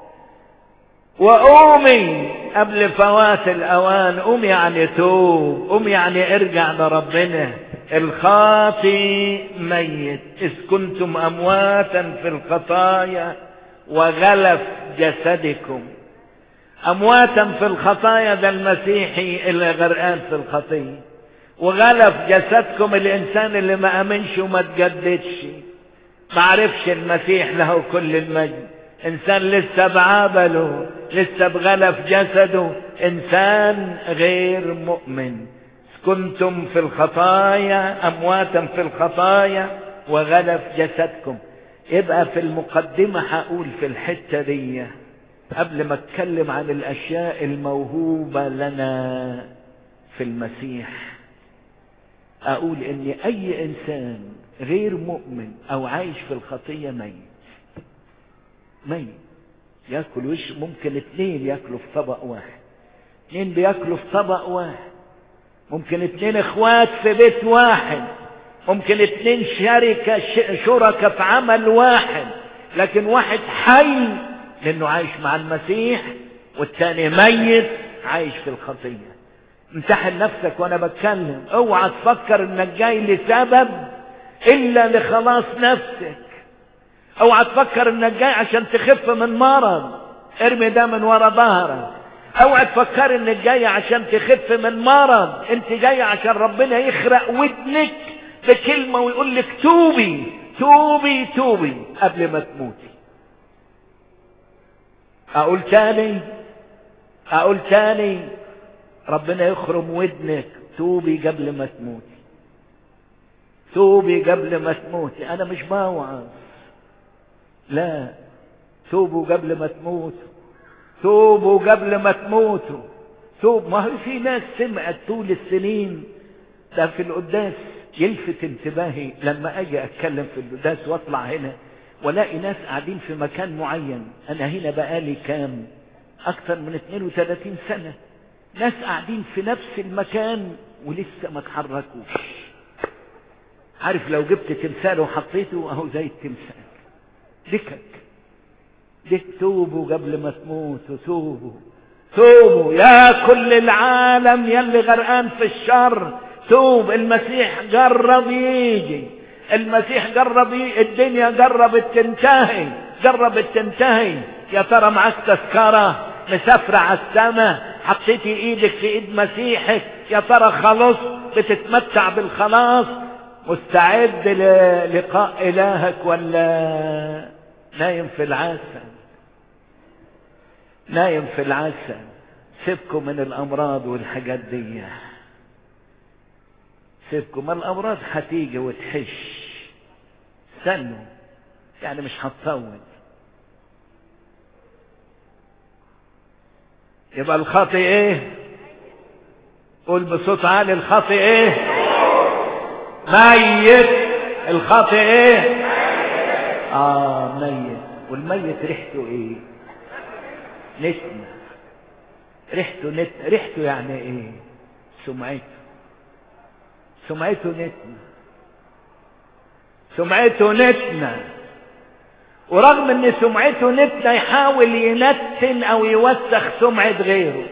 وقومي قبل فوات الاوان قوم يعني توب قوم يعني ارجع لربنا الخاطي ميت اذ كنتم امواتا في الخطايا وغلف جسدكم امواتا في الخطايا ده المسيحي اللي غرقان في الخطيه وغلف جسدكم الانسان اللي ما امنش وما تجددش ما عرفش المسيح له كل المجد انسان لسه بعبله لسه بغلف جسده انسان غير مؤمن كنتم في الخطايا امواتا في الخطايا وغلف جسدكم يبقى في المقدمه هقول في الحته دي قبل ما اتكلم عن الاشياء الموهوبه لنا في المسيح اقول ان اي انسان غير مؤمن او عايش في الخطيه ميت ميت ياكل وش ممكن اتنين ياكلوا في طبق واحد اتنين بياكلوا في طبق واحد ممكن اتنين اخوات في بيت واحد ممكن اتنين شركة شركة في عمل واحد لكن واحد حي لانه عايش مع المسيح والتاني ميت عايش في الخطية امتحن نفسك وانا بتكلم اوعى تفكر انك جاي لسبب الا لخلاص نفسك اوعى تفكر انك جاي عشان تخف من مرض ارمي ده من ورا ظهرك اوعى تفكر انك جاي عشان تخف من مرض انت جاي عشان ربنا يخرق ودنك بكلمة ويقول لك توبي توبي توبي قبل ما تموتي اقول تاني اقول تاني ربنا يخرم ودنك توبي قبل ما تموتي توبي قبل ما تموتي انا مش بوعظ لا توبوا قبل ما تموتوا توبوا قبل ما تموتوا توب ما هو في ناس سمعت طول السنين ده في القداس يلفت انتباهي لما اجي اتكلم في القداس واطلع هنا والاقي ناس قاعدين في مكان معين انا هنا بقالي كام اكثر من 32 سنة ناس قاعدين في نفس المكان ولسه ما اتحركوش عارف لو جبت تمثال وحطيته اهو زي التمثال دكك دك توبوا قبل ما تموتوا توبوا توبوا يا كل العالم يلي غرقان في الشر توب المسيح جرب يجي المسيح جرب يجي الدنيا جربت تنتهي جربت تنتهي يا ترى معاك تذكرة مسافرة على السماء حطيتي ايدك في ايد مسيحك يا ترى خلاص بتتمتع بالخلاص مستعد للقاء الهك ولا نايم في العسل نايم في العسل سيبكم من الامراض والحاجات دي سيبكم ما الامراض هتيجي وتحش استنوا يعني مش هتطول يبقى الخاطئ ايه قول بصوت عالي الخاطئ ايه ميت الخاطئ ايه اه ميت والميت ريحته ايه نتنة ريحته نت ريحته يعني ايه سمعته سمعته نتنة سمعته نتنة ورغم ان سمعته نتنة يحاول ينتن او يوسخ سمعة غيره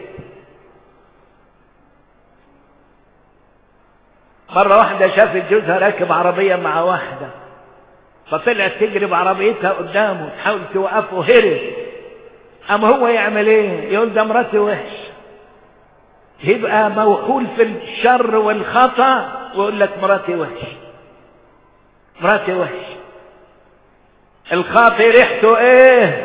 مرة واحدة شافت جوزها راكب عربية مع واحدة فطلعت تجري بعربيتها قدامه تحاول توقفه هرب اما هو يعمل ايه يقول ده مراتي وحش يبقى موحول في الشر والخطأ ويقول لك مراتي وحش مراتي وحش الخاطي ريحته ايه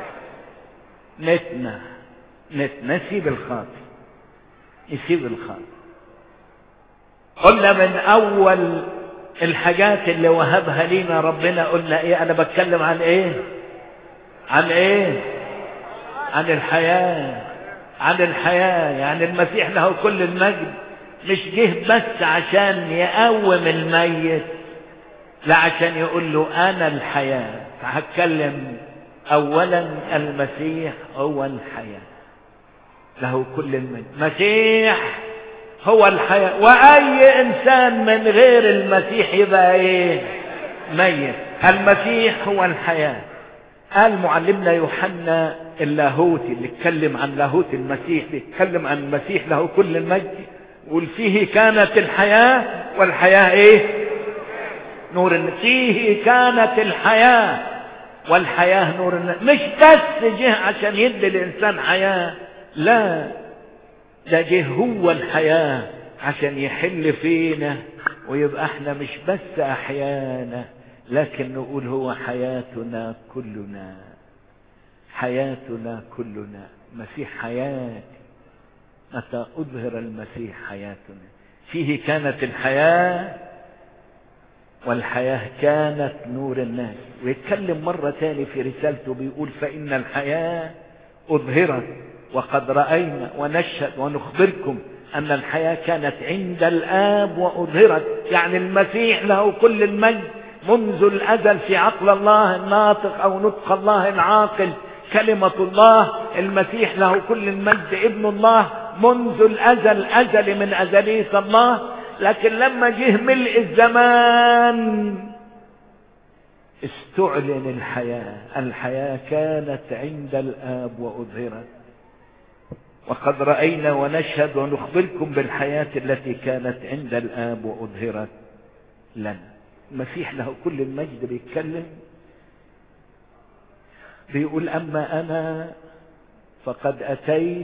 نتنا نتنا نسيب الخاطي نسيب الخاطي قلنا من اول الحاجات اللي وهبها لينا ربنا قلنا ايه انا بتكلم عن ايه عن ايه عن الحياة عن الحياة يعني المسيح له كل المجد مش جه بس عشان يقوم الميت لا عشان يقول له انا الحياة فهتكلم اولا المسيح هو الحياة له كل المجد مسيح هو الحياة واي انسان من غير المسيح يبقى ايه ميت المسيح هو الحياة قال معلمنا يوحنا اللاهوتي اللي اتكلم عن لاهوت المسيح بيتكلم عن المسيح له كل المجد يقول فيه كانت الحياة والحياة ايه نور الناس فيه كانت الحياة والحياة نور الناس مش بس جه عشان يدي الانسان حياة لا ده جه هو الحياة عشان يحل فينا ويبقى احنا مش بس احيانا لكن نقول هو حياتنا كلنا حياتنا كلنا مسيح حياتي متى أظهر المسيح حياتنا فيه كانت الحياة والحياة كانت نور الناس ويتكلم مرة تاني في رسالته بيقول فإن الحياة أظهرت وقد رأينا ونشهد ونخبركم أن الحياة كانت عند الآب وأظهرت يعني المسيح له كل المجد منذ الأزل في عقل الله الناطق أو نطق الله العاقل كلمة الله المسيح له كل المجد ابن الله منذ الأزل أزل من أزلية الله لكن لما جه ملء الزمان استعلن الحياة الحياة كانت عند الآب وأظهرت وقد رأينا ونشهد ونخبركم بالحياة التي كانت عند الآب وأظهرت لنا المسيح له كل المجد بيتكلم بيقول أما أنا فقد اتيت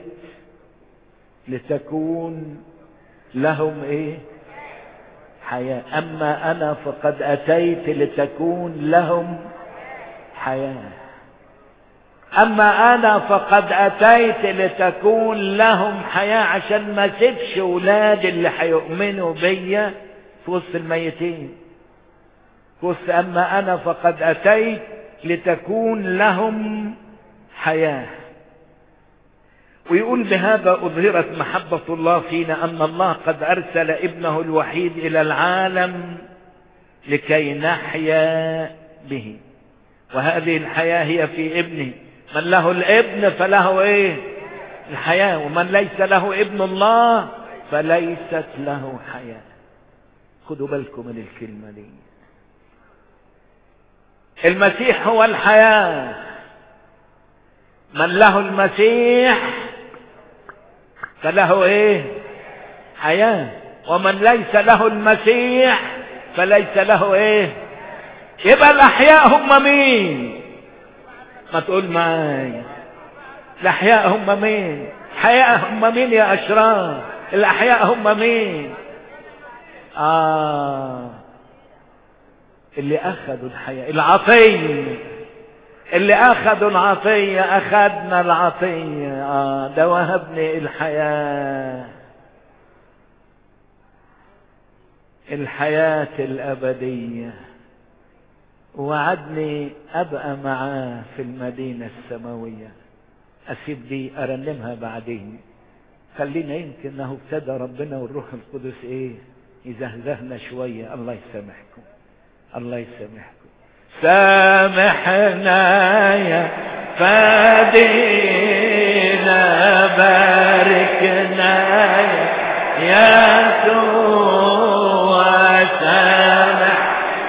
لتكون لهم ايه حياة اما انا فقد اتيت لتكون لهم حياة اما انا فقد اتيت لتكون لهم حياة عشان ما سيبش ولاد اللي هيؤمنوا بيا في وسط الميتين في وسط اما انا فقد اتيت لتكون لهم حياه ويقول بهذا أظهرت محبة الله فينا أن الله قد أرسل ابنه الوحيد إلى العالم لكي نحيا به وهذه الحياة هي في ابنه من له الابن فله ايه الحياة ومن ليس له ابن الله فليست له حياة خدوا بالكم من الكلمة دي المسيح هو الحياة من له المسيح فله ايه حياة ومن ليس له المسيح فليس له ايه يبقى الاحياء هم مين ما تقول معايا الاحياء هم مين حياء هم مين يا اشرار الاحياء هم مين اه اللي اخذوا الحياة العطية اللي اخذوا العطية اخذنا العطية اه ده وهبني الحياة الحياة الابدية وعدني ابقى معاه في المدينة السماوية اسيب دي ارنمها بعدين خلينا يمكن انه ابتدى ربنا والروح القدس ايه يزهزهنا شوية الله يسامحكم الله يسامحكم سامحنا يا فادينا باركنا يا يسوع سامح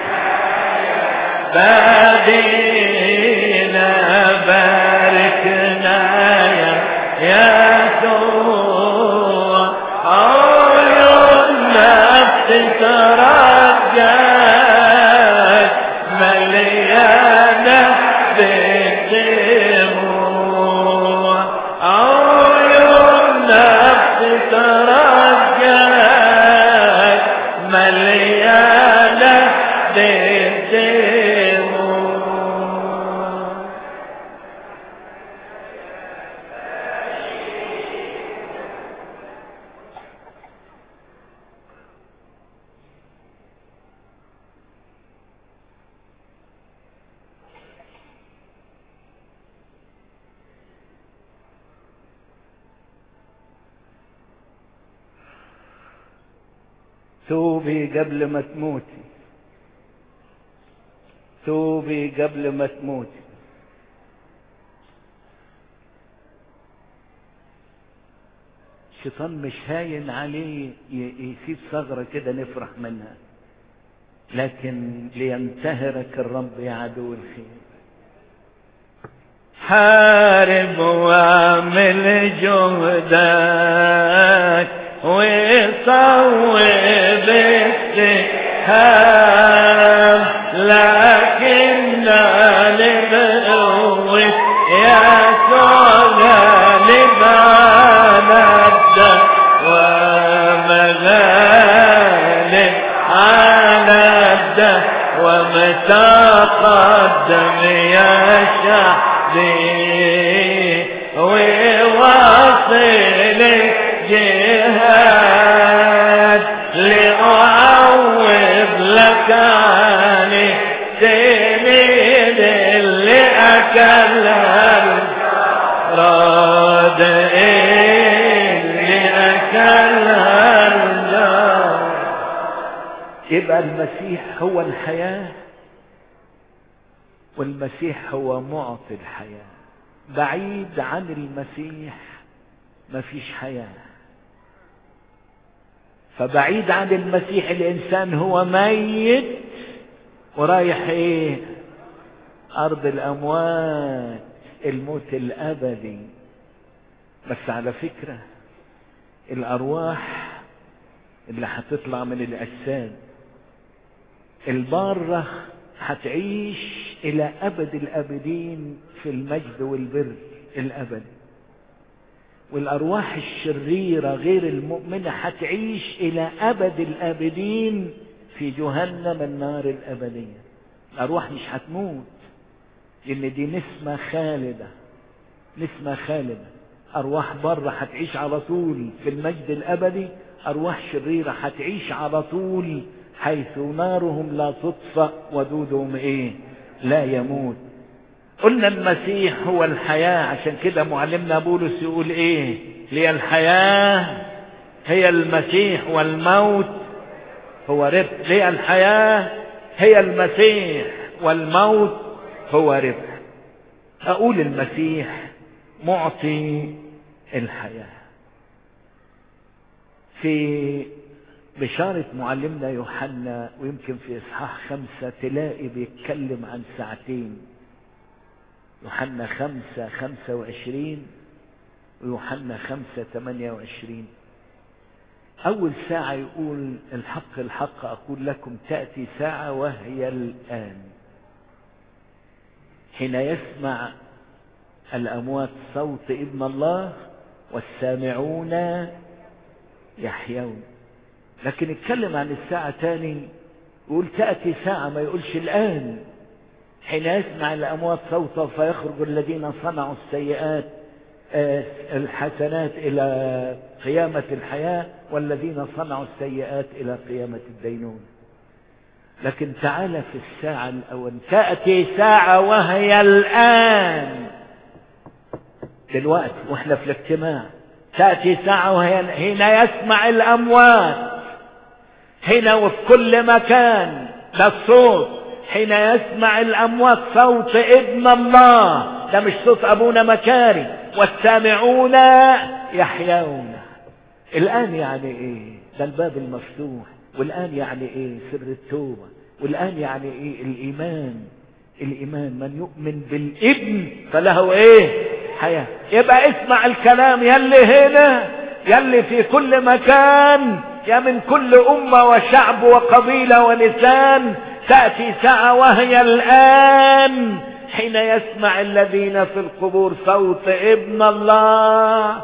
فادينا باركنا يا يسوع عيون نفس ترجاك مليانة بالدموع عيون نفس ترجاك مليانة بالدموع توبي قبل ما تموتي توبي قبل ما تموتي الشيطان مش هاين عليه ي- يسيب ثغرة كده نفرح منها لكن لينتهرك الرب يا عدو الخير حارب واعمل جهدك وصوب السهام لكن لبقوة يسوع لبعد ومغالب على الده ومتقدم يا شعبي وواصل الجهاد لأعوض لك عن سنين اللي أكلها راد اللي أكلها الجار يبقى المسيح هو الحياة والمسيح هو معطي الحياة بعيد عن المسيح مفيش حياة فبعيد عن المسيح الإنسان هو ميت ورايح إيه أرض الأموات الموت الأبدي بس على فكرة الأرواح اللي هتطلع من الأجساد البارة هتعيش إلى أبد الأبدين في المجد والبر الأبدي والارواح الشريرة غير المؤمنة هتعيش الى ابد الابدين في جهنم النار الابدية الارواح مش هتموت لان دي نسمة خالدة نسمة خالدة ارواح بره هتعيش على طول في المجد الابدي ارواح شريرة هتعيش على طول حيث نارهم لا تطفأ ودودهم ايه لا يموت قلنا المسيح هو الحياة عشان كده معلمنا بولس يقول ايه لي الحياة هي المسيح والموت هو ربح لي الحياة هي المسيح والموت هو ربح اقول المسيح معطي الحياة في بشارة معلمنا يوحنا ويمكن في إصحاح خمسة تلاقي بيتكلم عن ساعتين يوحنا خمسة خمسة وعشرين ويوحنا خمسة ثمانية وعشرين أول ساعة يقول الحق الحق أقول لكم تأتي ساعة وهي الآن حين يسمع الأموات صوت ابن الله والسامعون يحيون لكن اتكلم عن الساعة تاني يقول تأتي ساعة ما يقولش الآن حين يسمع الأموات صوته فيخرج الذين صنعوا السيئات الحسنات إلى قيامة الحياة والذين صنعوا السيئات إلى قيامة الدينون لكن تعالى في الساعة الأول تأتي ساعة وهي الآن دلوقتي واحنا في الاجتماع تأتي ساعة وهي حين يسمع الأموات هنا وفي كل مكان ده الصوت حين يسمع الأموات صوت ابن الله ده مش صوت أبونا مكاري والسامعون يحيون الآن يعني إيه ده الباب المفتوح والآن يعني إيه سر التوبة والآن يعني إيه الإيمان الإيمان من يؤمن بالابن فله إيه حياة يبقى اسمع الكلام يلي هنا يلي في كل مكان يا من كل أمة وشعب وقبيلة ولسان تأتي ساعة وهي الآن حين يسمع الذين في القبور صوت ابن الله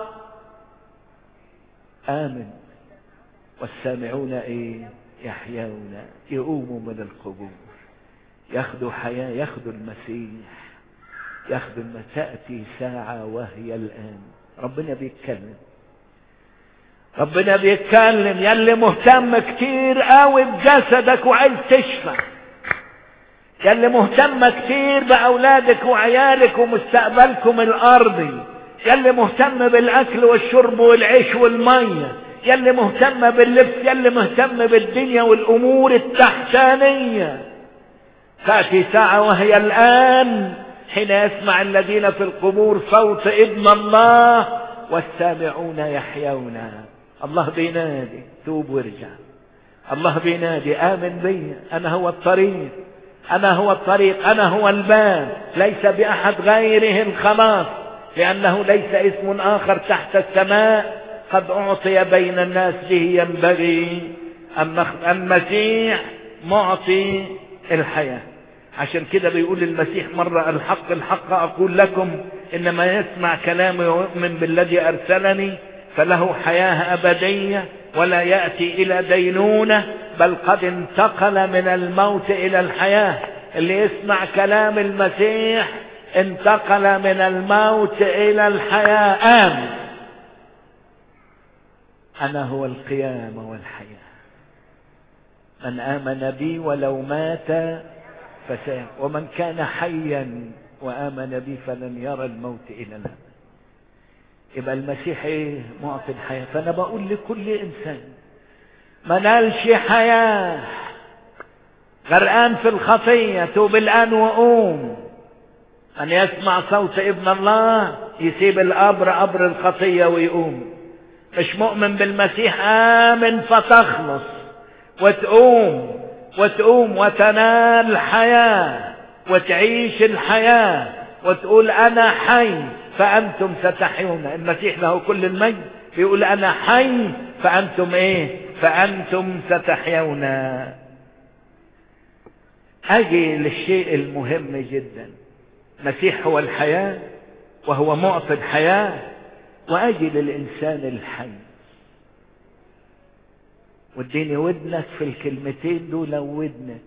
آمن والسامعون ايه يحيون يقوموا من القبور ياخدوا حياة ياخدوا المسيح ياخدوا الم... تأتي ساعة وهي الآن ربنا بيتكلم ربنا بيتكلم يلي مهتم كتير قوي بجسدك وعايز تشفى يلي مهتم كتير بأولادك وعيالك ومستقبلكم الأرضي يلي مهتم بالأكل والشرب والعيش والمية يلي مهتم باللبس يلي مهتم بالدنيا والأمور التحتانية تأتي ساعة وهي الآن حين يسمع الذين في القبور صوت ابن الله والسامعون يحيون الله بينادي توب وارجع الله بينادي آمن بي أنا هو الطريق أنا هو الطريق أنا هو الباب ليس بأحد غيره الخلاص لأنه ليس اسم آخر تحت السماء قد أعطي بين الناس به ينبغي المسيح معطي الحياة عشان كده بيقول المسيح مرة الحق الحق أقول لكم إنما يسمع كلامي ويؤمن بالذي أرسلني فله حياة أبدية ولا يأتي إلى دينونة بل قد انتقل من الموت إلى الحياة اللي يسمع كلام المسيح انتقل من الموت إلى الحياة آمن أنا هو القيامة والحياة من آمن بي ولو مات فسيح ومن كان حيا وآمن بي فلن يرى الموت إلى الأبد يبقى المسيح ايه معطي الحياة فأنا بقول لكل إنسان ما نالش حياة غرقان في الخطية توب الآن وقوم أن يسمع صوت ابن الله يسيب القبر قبر الخطية ويقوم مش مؤمن بالمسيح آمن فتخلص وتقوم وتقوم وتنال حياة وتعيش الحياة وتقول أنا حي فأنتم ستحيون المسيح له كل المجد بيقول أنا حي فأنتم إيه فأنتم ستحيون أجي للشيء المهم جدا المسيح هو الحياة وهو معطي الحياة واجي للانسان الحي واديني ودنك في الكلمتين دول ودنك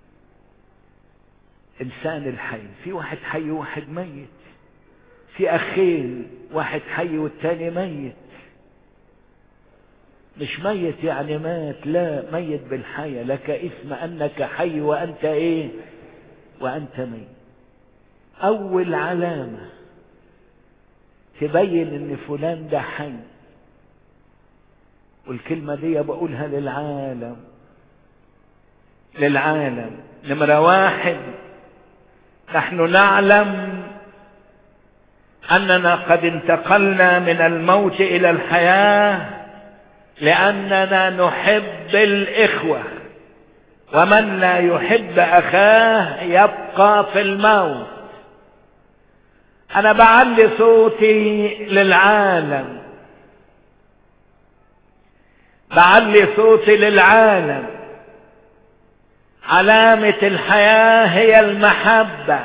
انسان الحي في واحد حي وواحد ميت في اخين واحد حي والتاني ميت مش ميت يعني مات لا ميت بالحياة لك اسم انك حي وانت ايه وانت ميت اول علامة تبين ان فلان ده حي والكلمة دي بقولها للعالم للعالم نمرة واحد نحن نعلم اننا قد انتقلنا من الموت الى الحياه لاننا نحب الاخوه ومن لا يحب اخاه يبقى في الموت انا بعلي صوتي للعالم بعلي صوتي للعالم علامه الحياه هي المحبه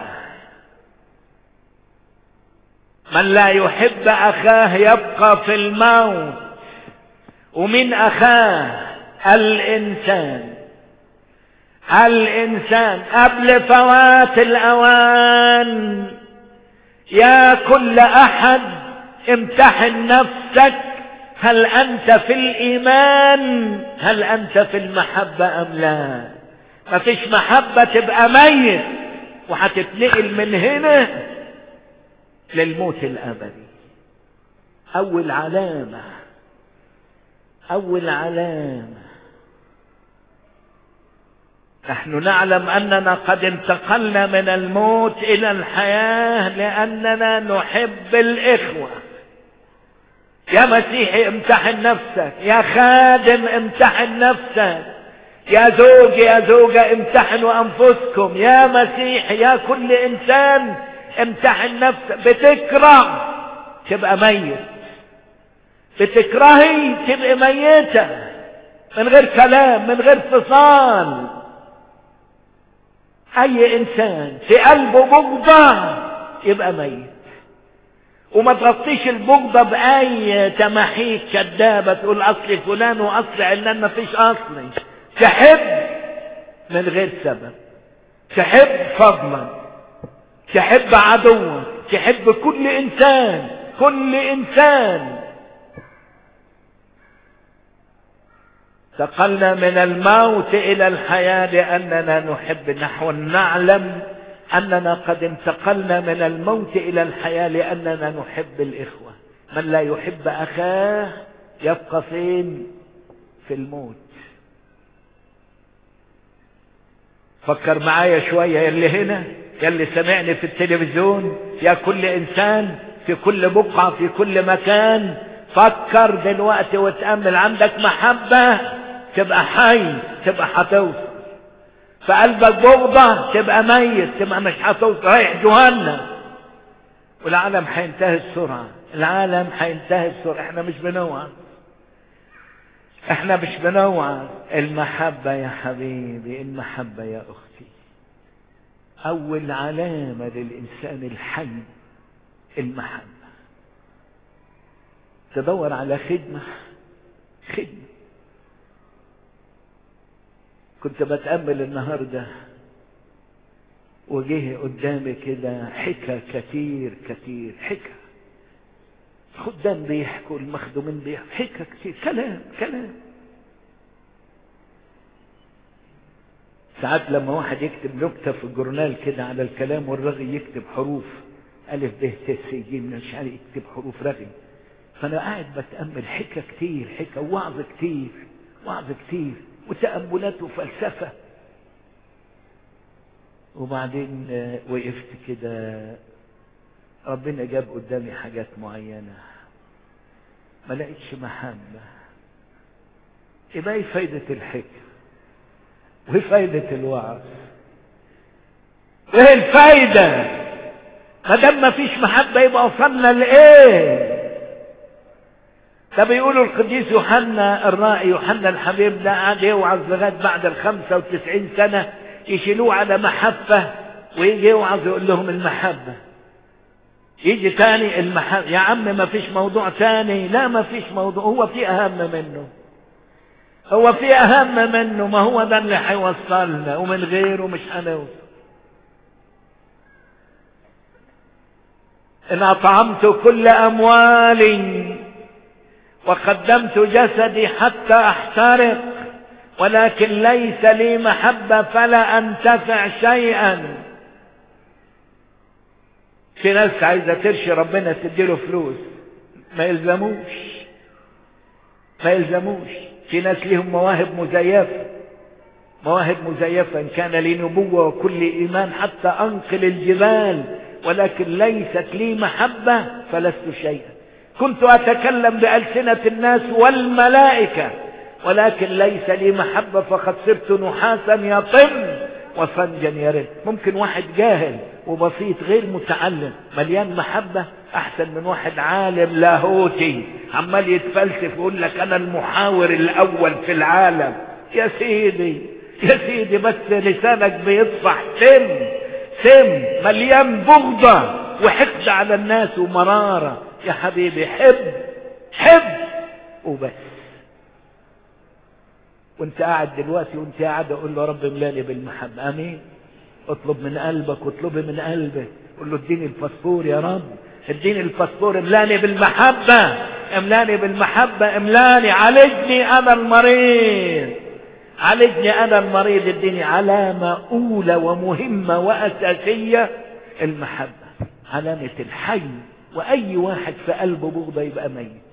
من لا يحب اخاه يبقى في الموت ومن اخاه الانسان الانسان قبل فوات الاوان يا كل احد امتحن نفسك هل انت في الايمان هل انت في المحبة ام لا مفيش محبة تبقى ميت وهتتنقل من هنا للموت الابدي اول علامة اول علامة نحن نعلم اننا قد انتقلنا من الموت الى الحياة لاننا نحب الاخوة يا مسيحي امتحن نفسك يا خادم امتحن نفسك يا زوج يا زوجة امتحنوا انفسكم يا مسيحي يا كل انسان امتحن نفسك بتكره تبقى ميت بتكرهي تبقى ميتة من غير كلام من غير فصال اي انسان في قلبه بغضة يبقى ميت وما تغطيش البغضة باي تماحيك كدابة تقول اصل فلان واصل علان ما فيش اصلي تحب من غير سبب تحب فضلا تحب عدوك تحب كل انسان كل انسان انتقلنا من الموت الى الحياة لاننا نحب نحو نعلم اننا قد انتقلنا من الموت الى الحياة لاننا نحب الاخوة من لا يحب اخاه يبقى فين في الموت فكر معايا شوية يلي هنا يلي سمعني في التلفزيون يا كل انسان في كل بقعة في كل مكان فكر دلوقتي وتأمل عندك محبة تبقى حي تبقى هتوصل في قلبك بغضة تبقى ميت تبقى مش هتوصل رايح جهنم والعالم هينتهي بسرعة العالم هينتهي بسرعة احنا مش بنوعى احنا مش بنوعى المحبة يا حبيبي المحبة يا اختي اول علامة للانسان الحي المحبة تدور على خدمة خدمة كنت بتأمل النهاردة وجه قدامي كده حكى كتير كتير حكى خدام بيحكوا المخدومين بيحكوا حكى كتير كلام كلام ساعات لما واحد يكتب نكتة في الجورنال كده على الكلام والرغي يكتب حروف ألف ب ت س ج مش عارف يكتب حروف رغي فأنا قاعد بتأمل حكى كتير حكى وعظ كتير وعظ كتير وتأملات وفلسفة وبعدين وقفت كده ربنا جاب قدامي حاجات معينة ما لقيتش محبة يبقى ايه فايدة الحكم وايه فايدة الوعظ ايه الفايدة ما دام ما فيش محبة يبقى وصلنا لايه ده بيقولوا القديس يوحنا الرائي يوحنا الحبيب ده قعد يوعظ لغايه بعد ال 95 سنه يشيلوه على محبه ويجي يوعظ يقول لهم المحبه يجي تاني المحل يا عم ما فيش موضوع تاني لا ما فيش موضوع هو في اهم منه هو في اهم منه ما هو ده اللي هيوصلنا ومن غيره مش هنوصل ان اطعمت كل اموالي وقدمت جسدي حتى احترق ولكن ليس لي محبة فلا انتفع شيئا في ناس عايزة ترشي ربنا تديله فلوس ما يلزموش ما يلزموش في ناس ليهم مواهب مزيفة مواهب مزيفة إن كان لي نبوة وكل إيمان حتى أنقل الجبال ولكن ليست لي محبة فلست شيئا كنت أتكلم بألسنة الناس والملائكة ولكن ليس لي محبة فقد صرت نحاسا يطم وفنجا يرد ممكن واحد جاهل وبسيط غير متعلم مليان محبة احسن من واحد عالم لاهوتي عمال يتفلسف ويقول لك انا المحاور الاول في العالم يا سيدي يا سيدي بس لسانك بيصفح سم سم مليان بغضة وحقد على الناس ومرارة يا حبيبي حب حب وبس وانت قاعد دلوقتي وانت قاعد اقول له يا رب املاني بالمحبة امين اطلب من قلبك واطلبي من قلبك قول له اديني الباسبور يا رب اديني الباسبور املاني بالمحبة املاني بالمحبة املاني عالجني انا المريض عالجني انا المريض اديني علامة اولى ومهمة واساسية المحبة علامة الحي واي واحد في قلبه بغضة يبقى ميت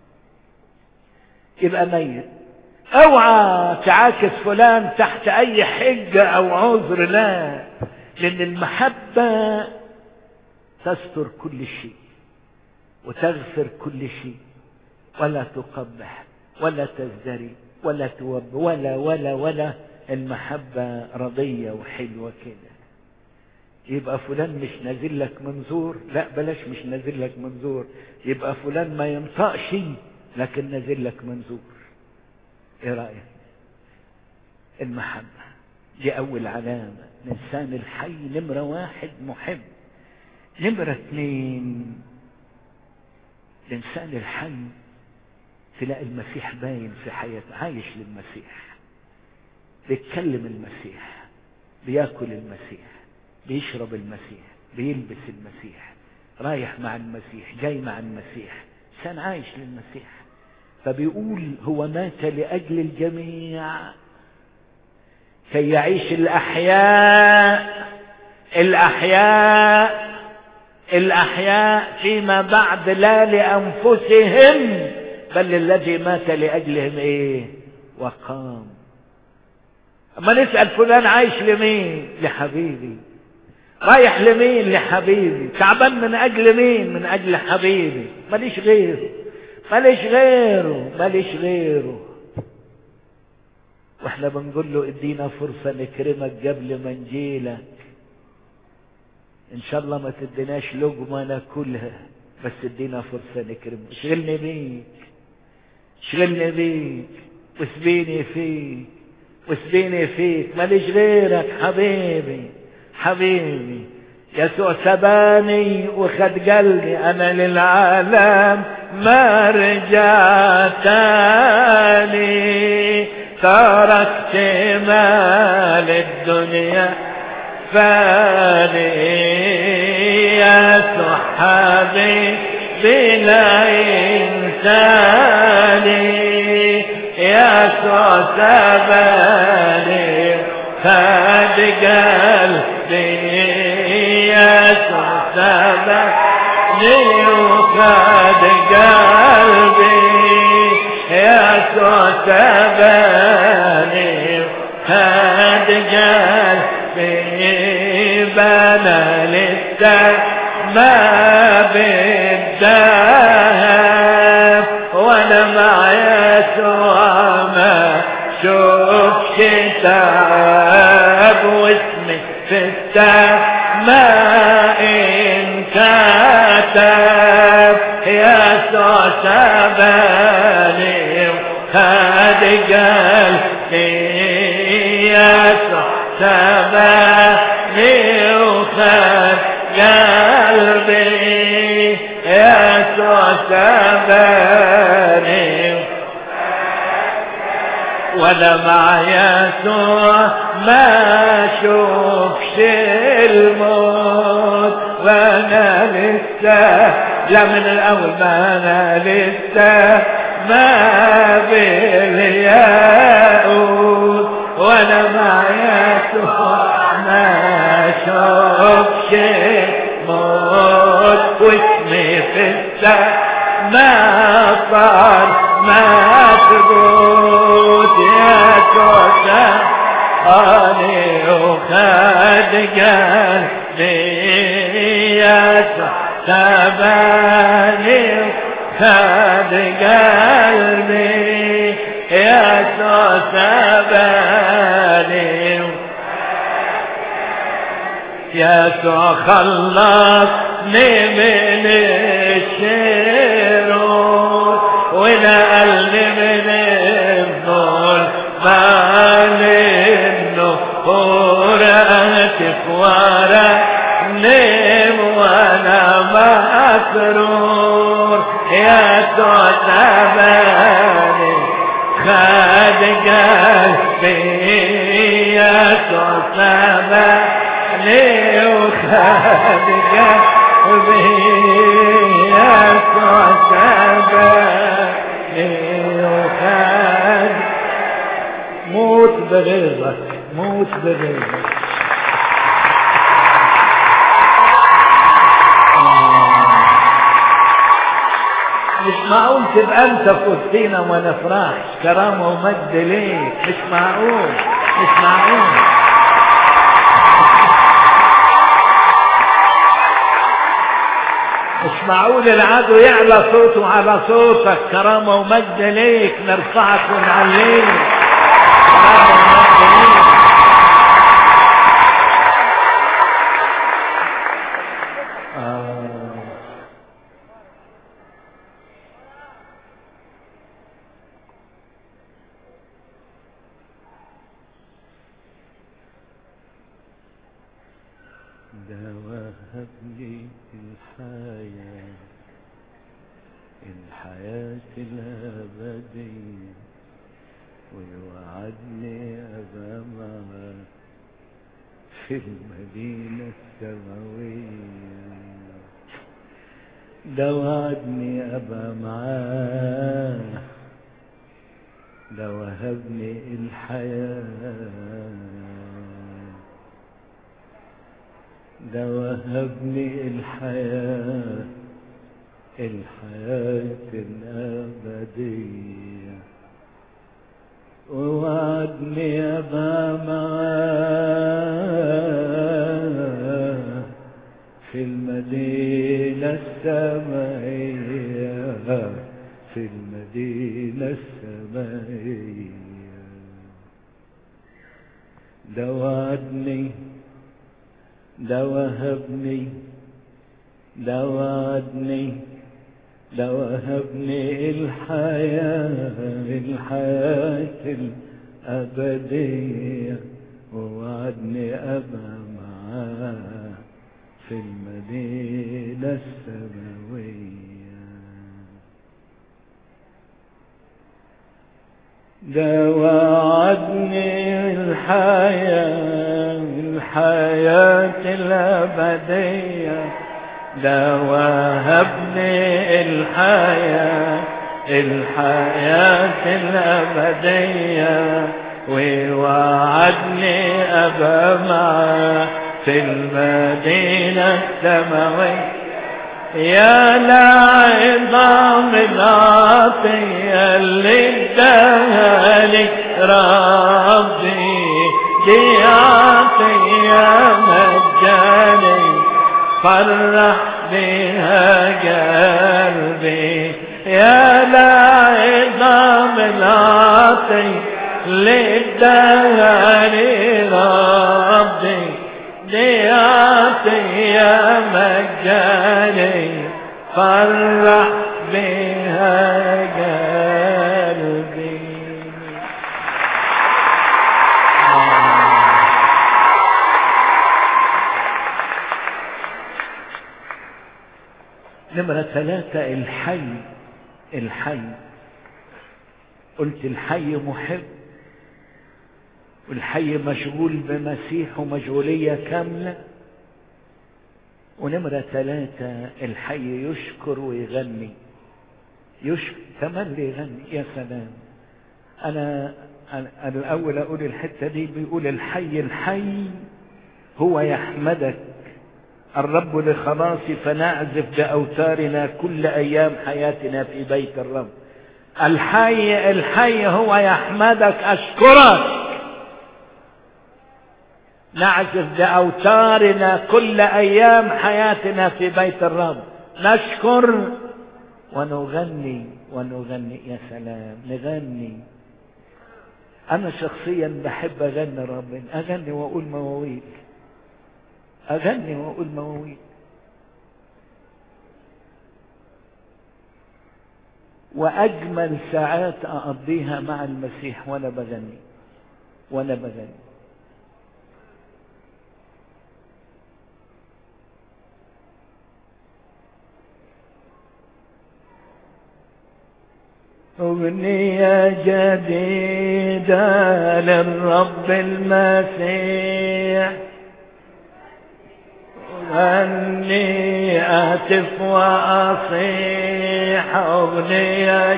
يبقى ميت اوعى تعاكس فلان تحت اي حجة او عذر لا لان المحبة تستر كل شيء وتغفر كل شيء ولا تقبح ولا تزدري ولا توب ولا ولا ولا المحبة رضية وحلوة كده يبقى فلان مش نازل لك منظور لا بلاش مش نازل لك منظور يبقى فلان ما ينطقش لكن نازل لك منظور ايه رأيك المحبة دي اول علامة الانسان الحي نمرة واحد محب نمرة اثنين الانسان الحي تلاقي المسيح باين في حياته عايش للمسيح بيتكلم المسيح بياكل المسيح بيشرب المسيح بيلبس المسيح رايح مع المسيح جاي مع المسيح انسان عايش للمسيح فبيقول هو مات لأجل الجميع كي يعيش الأحياء الأحياء الأحياء فيما بعد لا لأنفسهم بل الذي مات لأجلهم إيه وقام أما نسأل فلان عايش لمين لحبيبي رايح لمين لحبيبي تعبان من أجل مين من أجل حبيبي ماليش غيره ماليش غيره ماليش غيره واحنا بنقول له ادينا فرصة نكرمك قبل ما نجيلك ان شاء الله ما تديناش لقمة ناكلها بس ادينا فرصة نكرمك اشغلني بيك اشغلني بيك واسبيني فيك واسبيني فيك ماليش غيرك حبيبي حبيبي يسوع سباني وخد قلبي انا للعالم ما رجعت تاني تركت مال الدنيا فاني يا صحابي بلا انساني يا سباني خد قلبي يا سباني وخد قلبي يا سباني خد قلبي بنى للسماء بالذهب وانا مع يسوع ما شوفش تعب واسمي في السماء انكتب يسوع سباني خد قلبي يسوع سباني وخد قلبي وانا مع يسوع ما اشوفش الموت وانا لسه لا من الاول ما انا لسه ما بالياقوت وانا مع يسوع ما اشوفش موت واسمي في السماء صار مكبوت يا توسع أني وخد قلبي يا سباني خد قلبي يا سباني يسوع خلصني من الشرور ونقلني من الظلم مال النفور أهتف ورا نم وانا مسرور يسوع سباني خد قلبي يسوع سباني وخد قلبي يسوع سباني وخد موت بغيظك موت بغيظك مش معقول تبقى انت في وسطينا وما نفرحش كرامه ومجد ليك مش معقول مش معقول مش معقول العدو يعلى صوته على صوتك كرامه ومجد ليك نرفعك ونعليك كرامه ومجد ليك آه. ده وهب لي الحياة الحياة الأبدية ويوعدني أبقى معاه في المدينة السماوية ده وعدني أبقى معاه ده وهبني الحياة ده وهبني الحياة الحياة الأبدية ووعدني أبقى معاه في المدينة السمائية في المدينة السمائية ده وعدني ده وهبني ده وعدني ده وهبني الحياة الحياة الأبدية ووعدني أبقى معاه في المدينة السماوية ده وعدني الحياة الحياة الأبدية ده وهبني الحياة الحياة الأبدية ووعدني أبا معاه في المدينة السماوية يا لعظام العطية اللي اداها لي ربي دي عطية مجاني فرح بها قلبي يا لعظام العطية اللي اداها لي ربي دي عطية مجاني فرح بها قلبي نمرة ثلاثة الحي الحي قلت الحي محب والحي مشغول بمسيح ومشغولية كاملة ونمرة ثلاثة الحي يشكر ويغني يشكر تملي يغني يا سلام أنا أنا الأول أقول الحتة دي بيقول الحي الحي هو يحمدك الرب لخلاصي فنعزف بأوتارنا كل أيام حياتنا في بيت الرب الحي الحي هو يحمدك أشكرك نعزف بأوتارنا كل أيام حياتنا في بيت الرب نشكر ونغني ونغني يا سلام نغني أنا شخصيا بحب أغني ربنا أغني وأقول مواويل أغني وأقول مواويل وأجمل ساعات أقضيها مع المسيح وأنا بغني وأنا بغني أغنية جديدة للرب المسيح غني أهتف وأصيح أغنية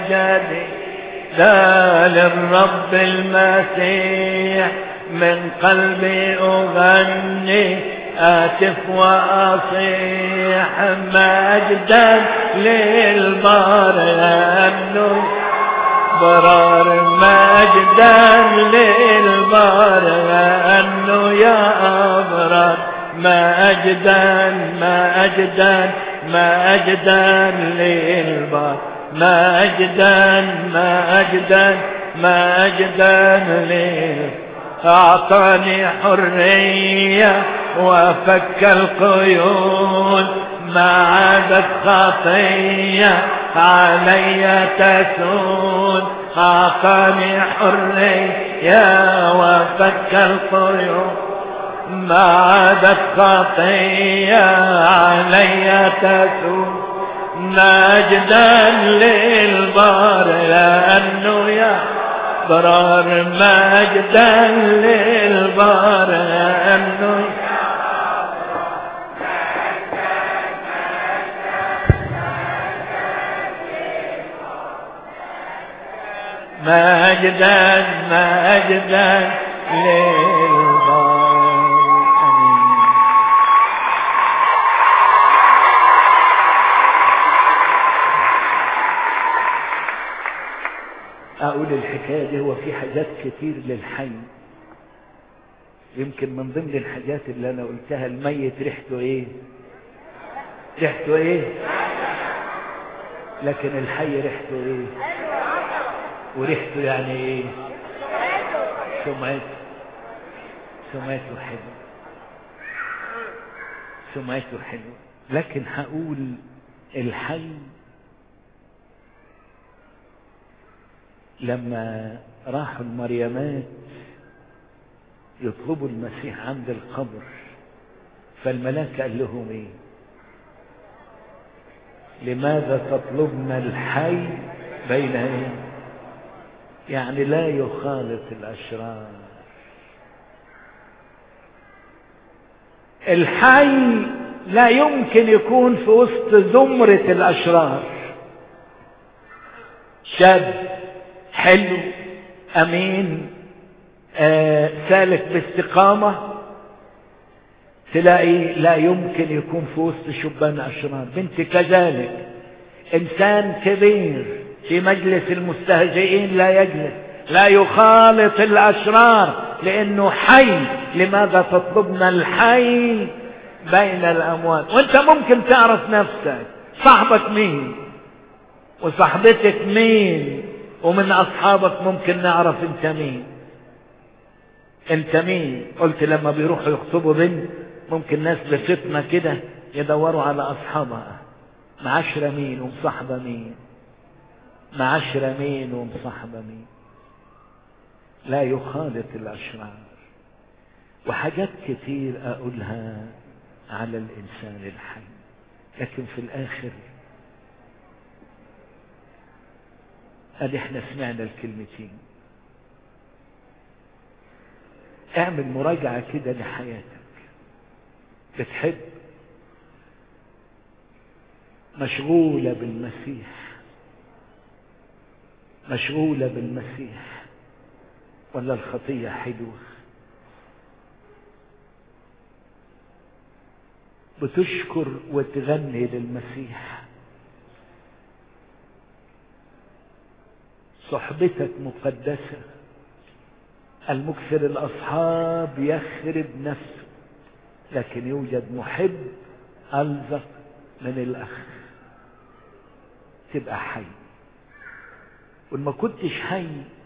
جديدة للرب المسيح من قلبي أغني أهتف وأصيح مجدا للبار أنه برار مجدا للبار أنه يا أبرار مجدا مجدا مجدا للبار مجدا مجدا مجدا للبار أعطاني حرية وفك القيود ما عادت خطية علي تسود أعطاني حرية وفك القيود ما عادت خطية علي تسود مجدا للبار لأنه يا برار مجدا للبار أنه مجدا مجدا للبار أمين أقول الحكاية دي هو في حاجات كتير للحي يمكن من ضمن الحاجات اللي أنا قلتها الميت ريحته إيه؟ ريحته إيه؟ لكن الحي ريحته إيه؟ وريحته يعني إيه؟ سمعته سمعته حلو سمعته حلو لكن هقول الحي لما راحوا المريمات يطلبوا المسيح عند القبر فالملاك قال لهم ايه لماذا تطلبنا الحي بين ايه يعني لا يخالط الاشرار الحي لا يمكن يكون في وسط زمرة الاشرار شاب حلو امين آه سالك باستقامة تلاقي لا يمكن يكون في وسط شبان اشرار بنت كذلك انسان كبير في مجلس المستهزئين لا يجلس لا يخالط الاشرار لانه حي لماذا تطلبنا الحي بين الاموات وانت ممكن تعرف نفسك صاحبك مين وصاحبتك مين ومن اصحابك ممكن نعرف انت مين انت مين قلت لما بيروحوا يخطبوا بنت ممكن ناس بفتنة كده يدوروا على اصحابها معاشرة مين ومصاحبة مين معاشرة مين ومصاحبة مين لا يخالط الاشرار وحاجات كتير اقولها على الانسان الحي لكن في الاخر ادي احنا سمعنا الكلمتين اعمل مراجعة كده لحياتك بتحب مشغولة بالمسيح مشغولة بالمسيح ولا الخطية حلوة بتشكر وتغني للمسيح صحبتك مقدسة المكثر الأصحاب يخرب نفسه لكن يوجد محب ألزق من الأخ تبقى حي وما كنتش حي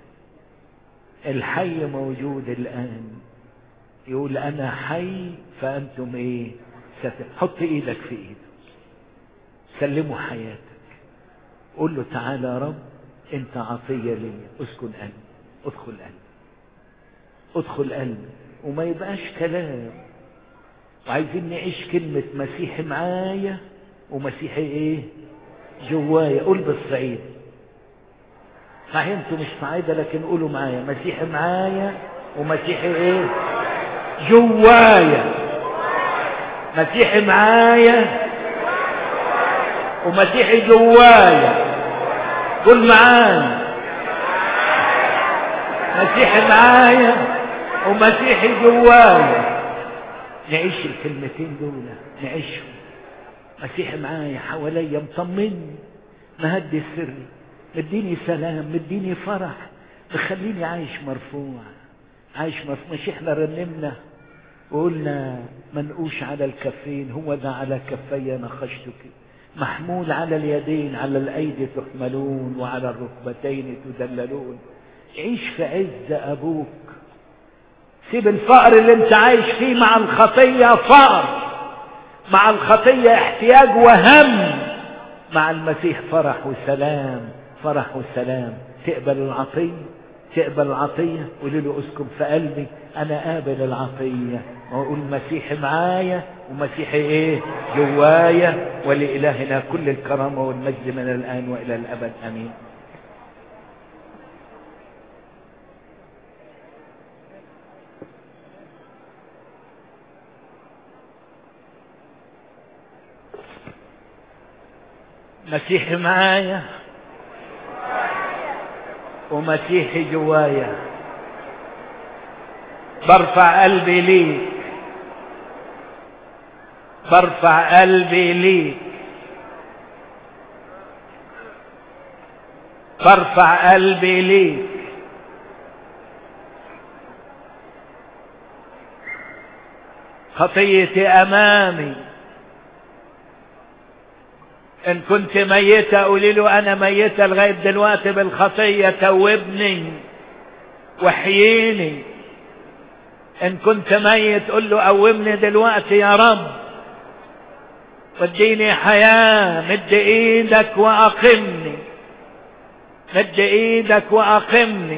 الحي موجود الآن يقول أنا حي فأنتم إيه حط إيدك في إيده سلموا حياتك قول له تعالى يا رب أنت عطية لي اسكن قلبي ادخل قلبي ادخل قلبي وما يبقاش كلام وعايزين نعيش كلمة مسيحي معايا ومسيحي ايه جوايا قول بالصعيد صحيح انتوا مش صعيدة لكن قولوا معايا مسيحي معايا ومسيحي ايه جوايا مسيحي معايا ومسيحي جوايا قول معايا مسيحي معايا ومسيحي جوايا نعيش الكلمتين دول نعيشهم مسيحي معايا حواليا مطمني مهدي السر مديني سلام مديني فرح مخليني عايش مرفوع عايش مرفوع مش احنا رنمنا وقلنا منقوش على الكفين هو ذا على كفي نخشتك محمول على اليدين على الايدي تحملون وعلى الركبتين تدللون عيش في عز ابوك سيب الفقر اللي انت عايش فيه مع الخطية فقر مع الخطية احتياج وهم مع المسيح فرح وسلام فرح وسلام تقبل العطية تقبل العطية قولي له اسكن في قلبي انا قابل العطية واقول مسيحي معايا ومسيحي ايه جوايا ولإلهنا كل الكرامة والمجد من الآن وإلى الأبد أمين مسيحي معايا ومسيحي جوايا برفع قلبي ليك برفع قلبي ليك برفع قلبي ليك خطيتي امامي ان كنت ميتة قولي له انا ميتة لغاية دلوقتي بالخطية توبني وحييني ان كنت ميت قول له قومني دلوقتي يا رب واديني حياة مد ايدك واقمني مد ايدك واقمني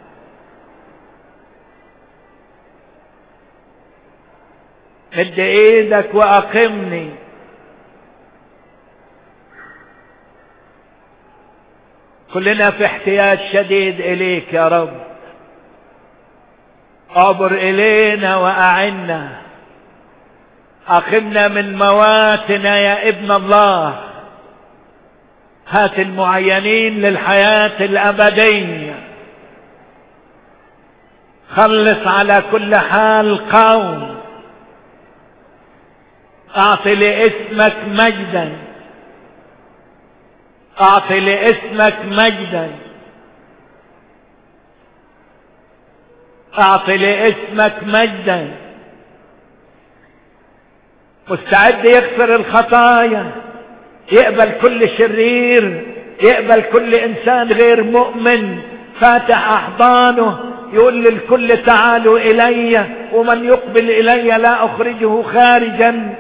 مد ايدك واقمني كلنا في احتياج شديد اليك يا رب عبر الينا واعنا اقمنا من مواتنا يا ابن الله هات المعينين للحياة الابدية خلص على كل حال قوم اعطي لاسمك مجدا اعطي لاسمك مجدا اعطي لاسمك مجدا مستعد يغفر الخطايا يقبل كل شرير يقبل كل انسان غير مؤمن فاتح احضانه يقول للكل تعالوا الي ومن يقبل الي لا اخرجه خارجا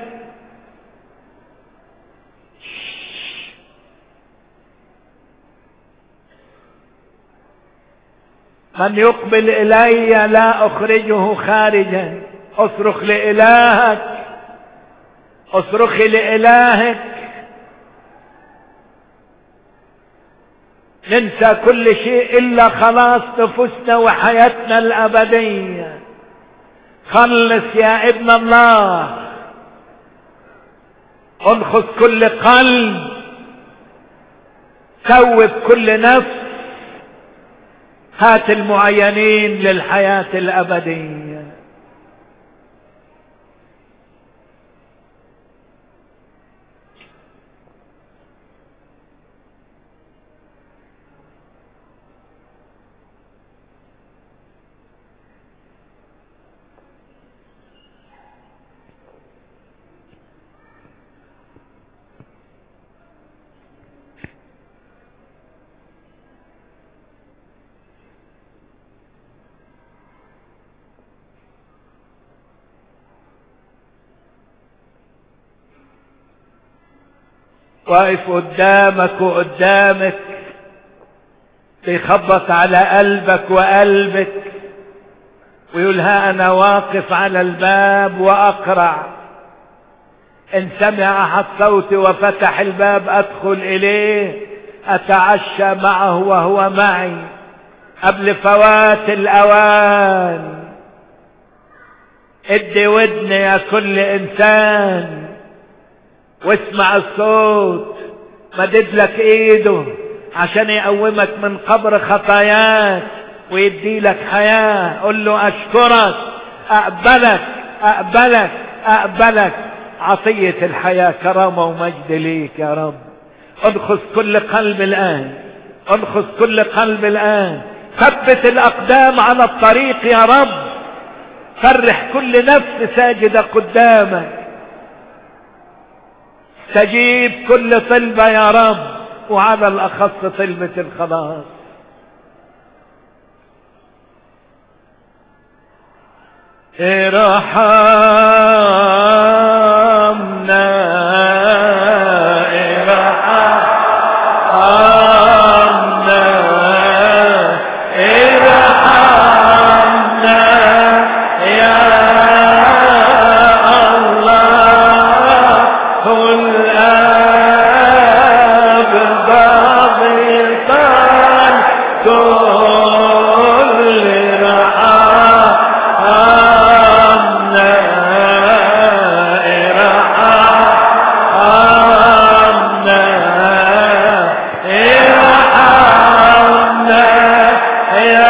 من يقبل الي لا اخرجه خارجا اصرخ لالهك اصرخي لالهك ننسى كل شيء الا خلاص نفوسنا وحياتنا الابديه خلص يا ابن الله انخذ كل قلب ثوب كل نفس هات المعينين للحياة الأبدية واقف قدامك وقدامك بيخبط على قلبك وقلبك ويقول ها انا واقف على الباب واقرع ان سمع احد صوتي وفتح الباب ادخل اليه اتعشى معه وهو معي قبل فوات الاوان ادي ودن يا كل انسان واسمع الصوت مدد لك ايده عشان يقومك من قبر خطاياك ويدي لك حياة قل له اشكرك اقبلك اقبلك اقبلك عطية الحياة كرامة ومجد ليك يا رب انخذ كل قلب الان انخذ كل قلب الان ثبت الاقدام على الطريق يا رب فرح كل نفس ساجدة قدامك تجيب كل طلبة يا رب وعلى الأخص طلبة الخلاص ارحمنا ارحمنا ارحمنا يا الله الآب ضابطا كل رحمنا ارحمنا ارحمنا يا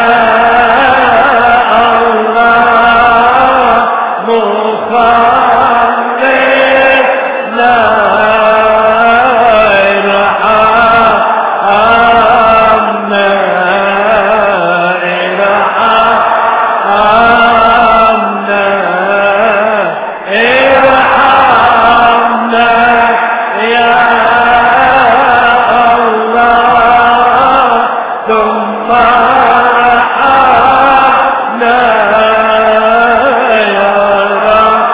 الله مخلصنا ارحمنا ارحمنا ارحمنا يا الله ثم ارحمنا يا رب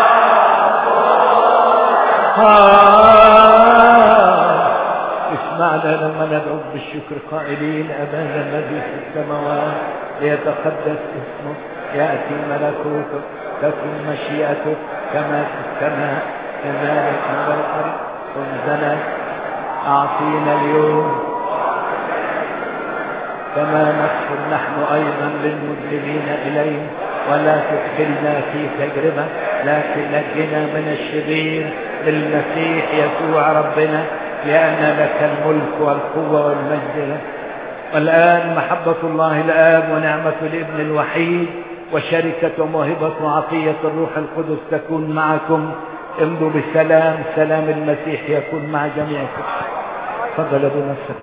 اسمعنا لما ندعو بالشكر قائلين أبانا الذي في السماوات ليتقدس اسمك يأتي ملكوتك تكن مشيئتك كما في السماء كذلك على الأرض خبزنا أعطينا اليوم كما نغفر نحن أيضا للمذنبين إليه ولا تدخلنا في تجربة لكن نجنا من الشرير بالمسيح يسوع ربنا لأن لك الملك والقوة والمجد لك والآن محبة الله الآب ونعمة الابن الوحيد وشركة وموهبة وعطية الروح القدس تكون معكم امضوا بسلام سلام المسيح يكون مع جميعكم تفضل ابو نفسك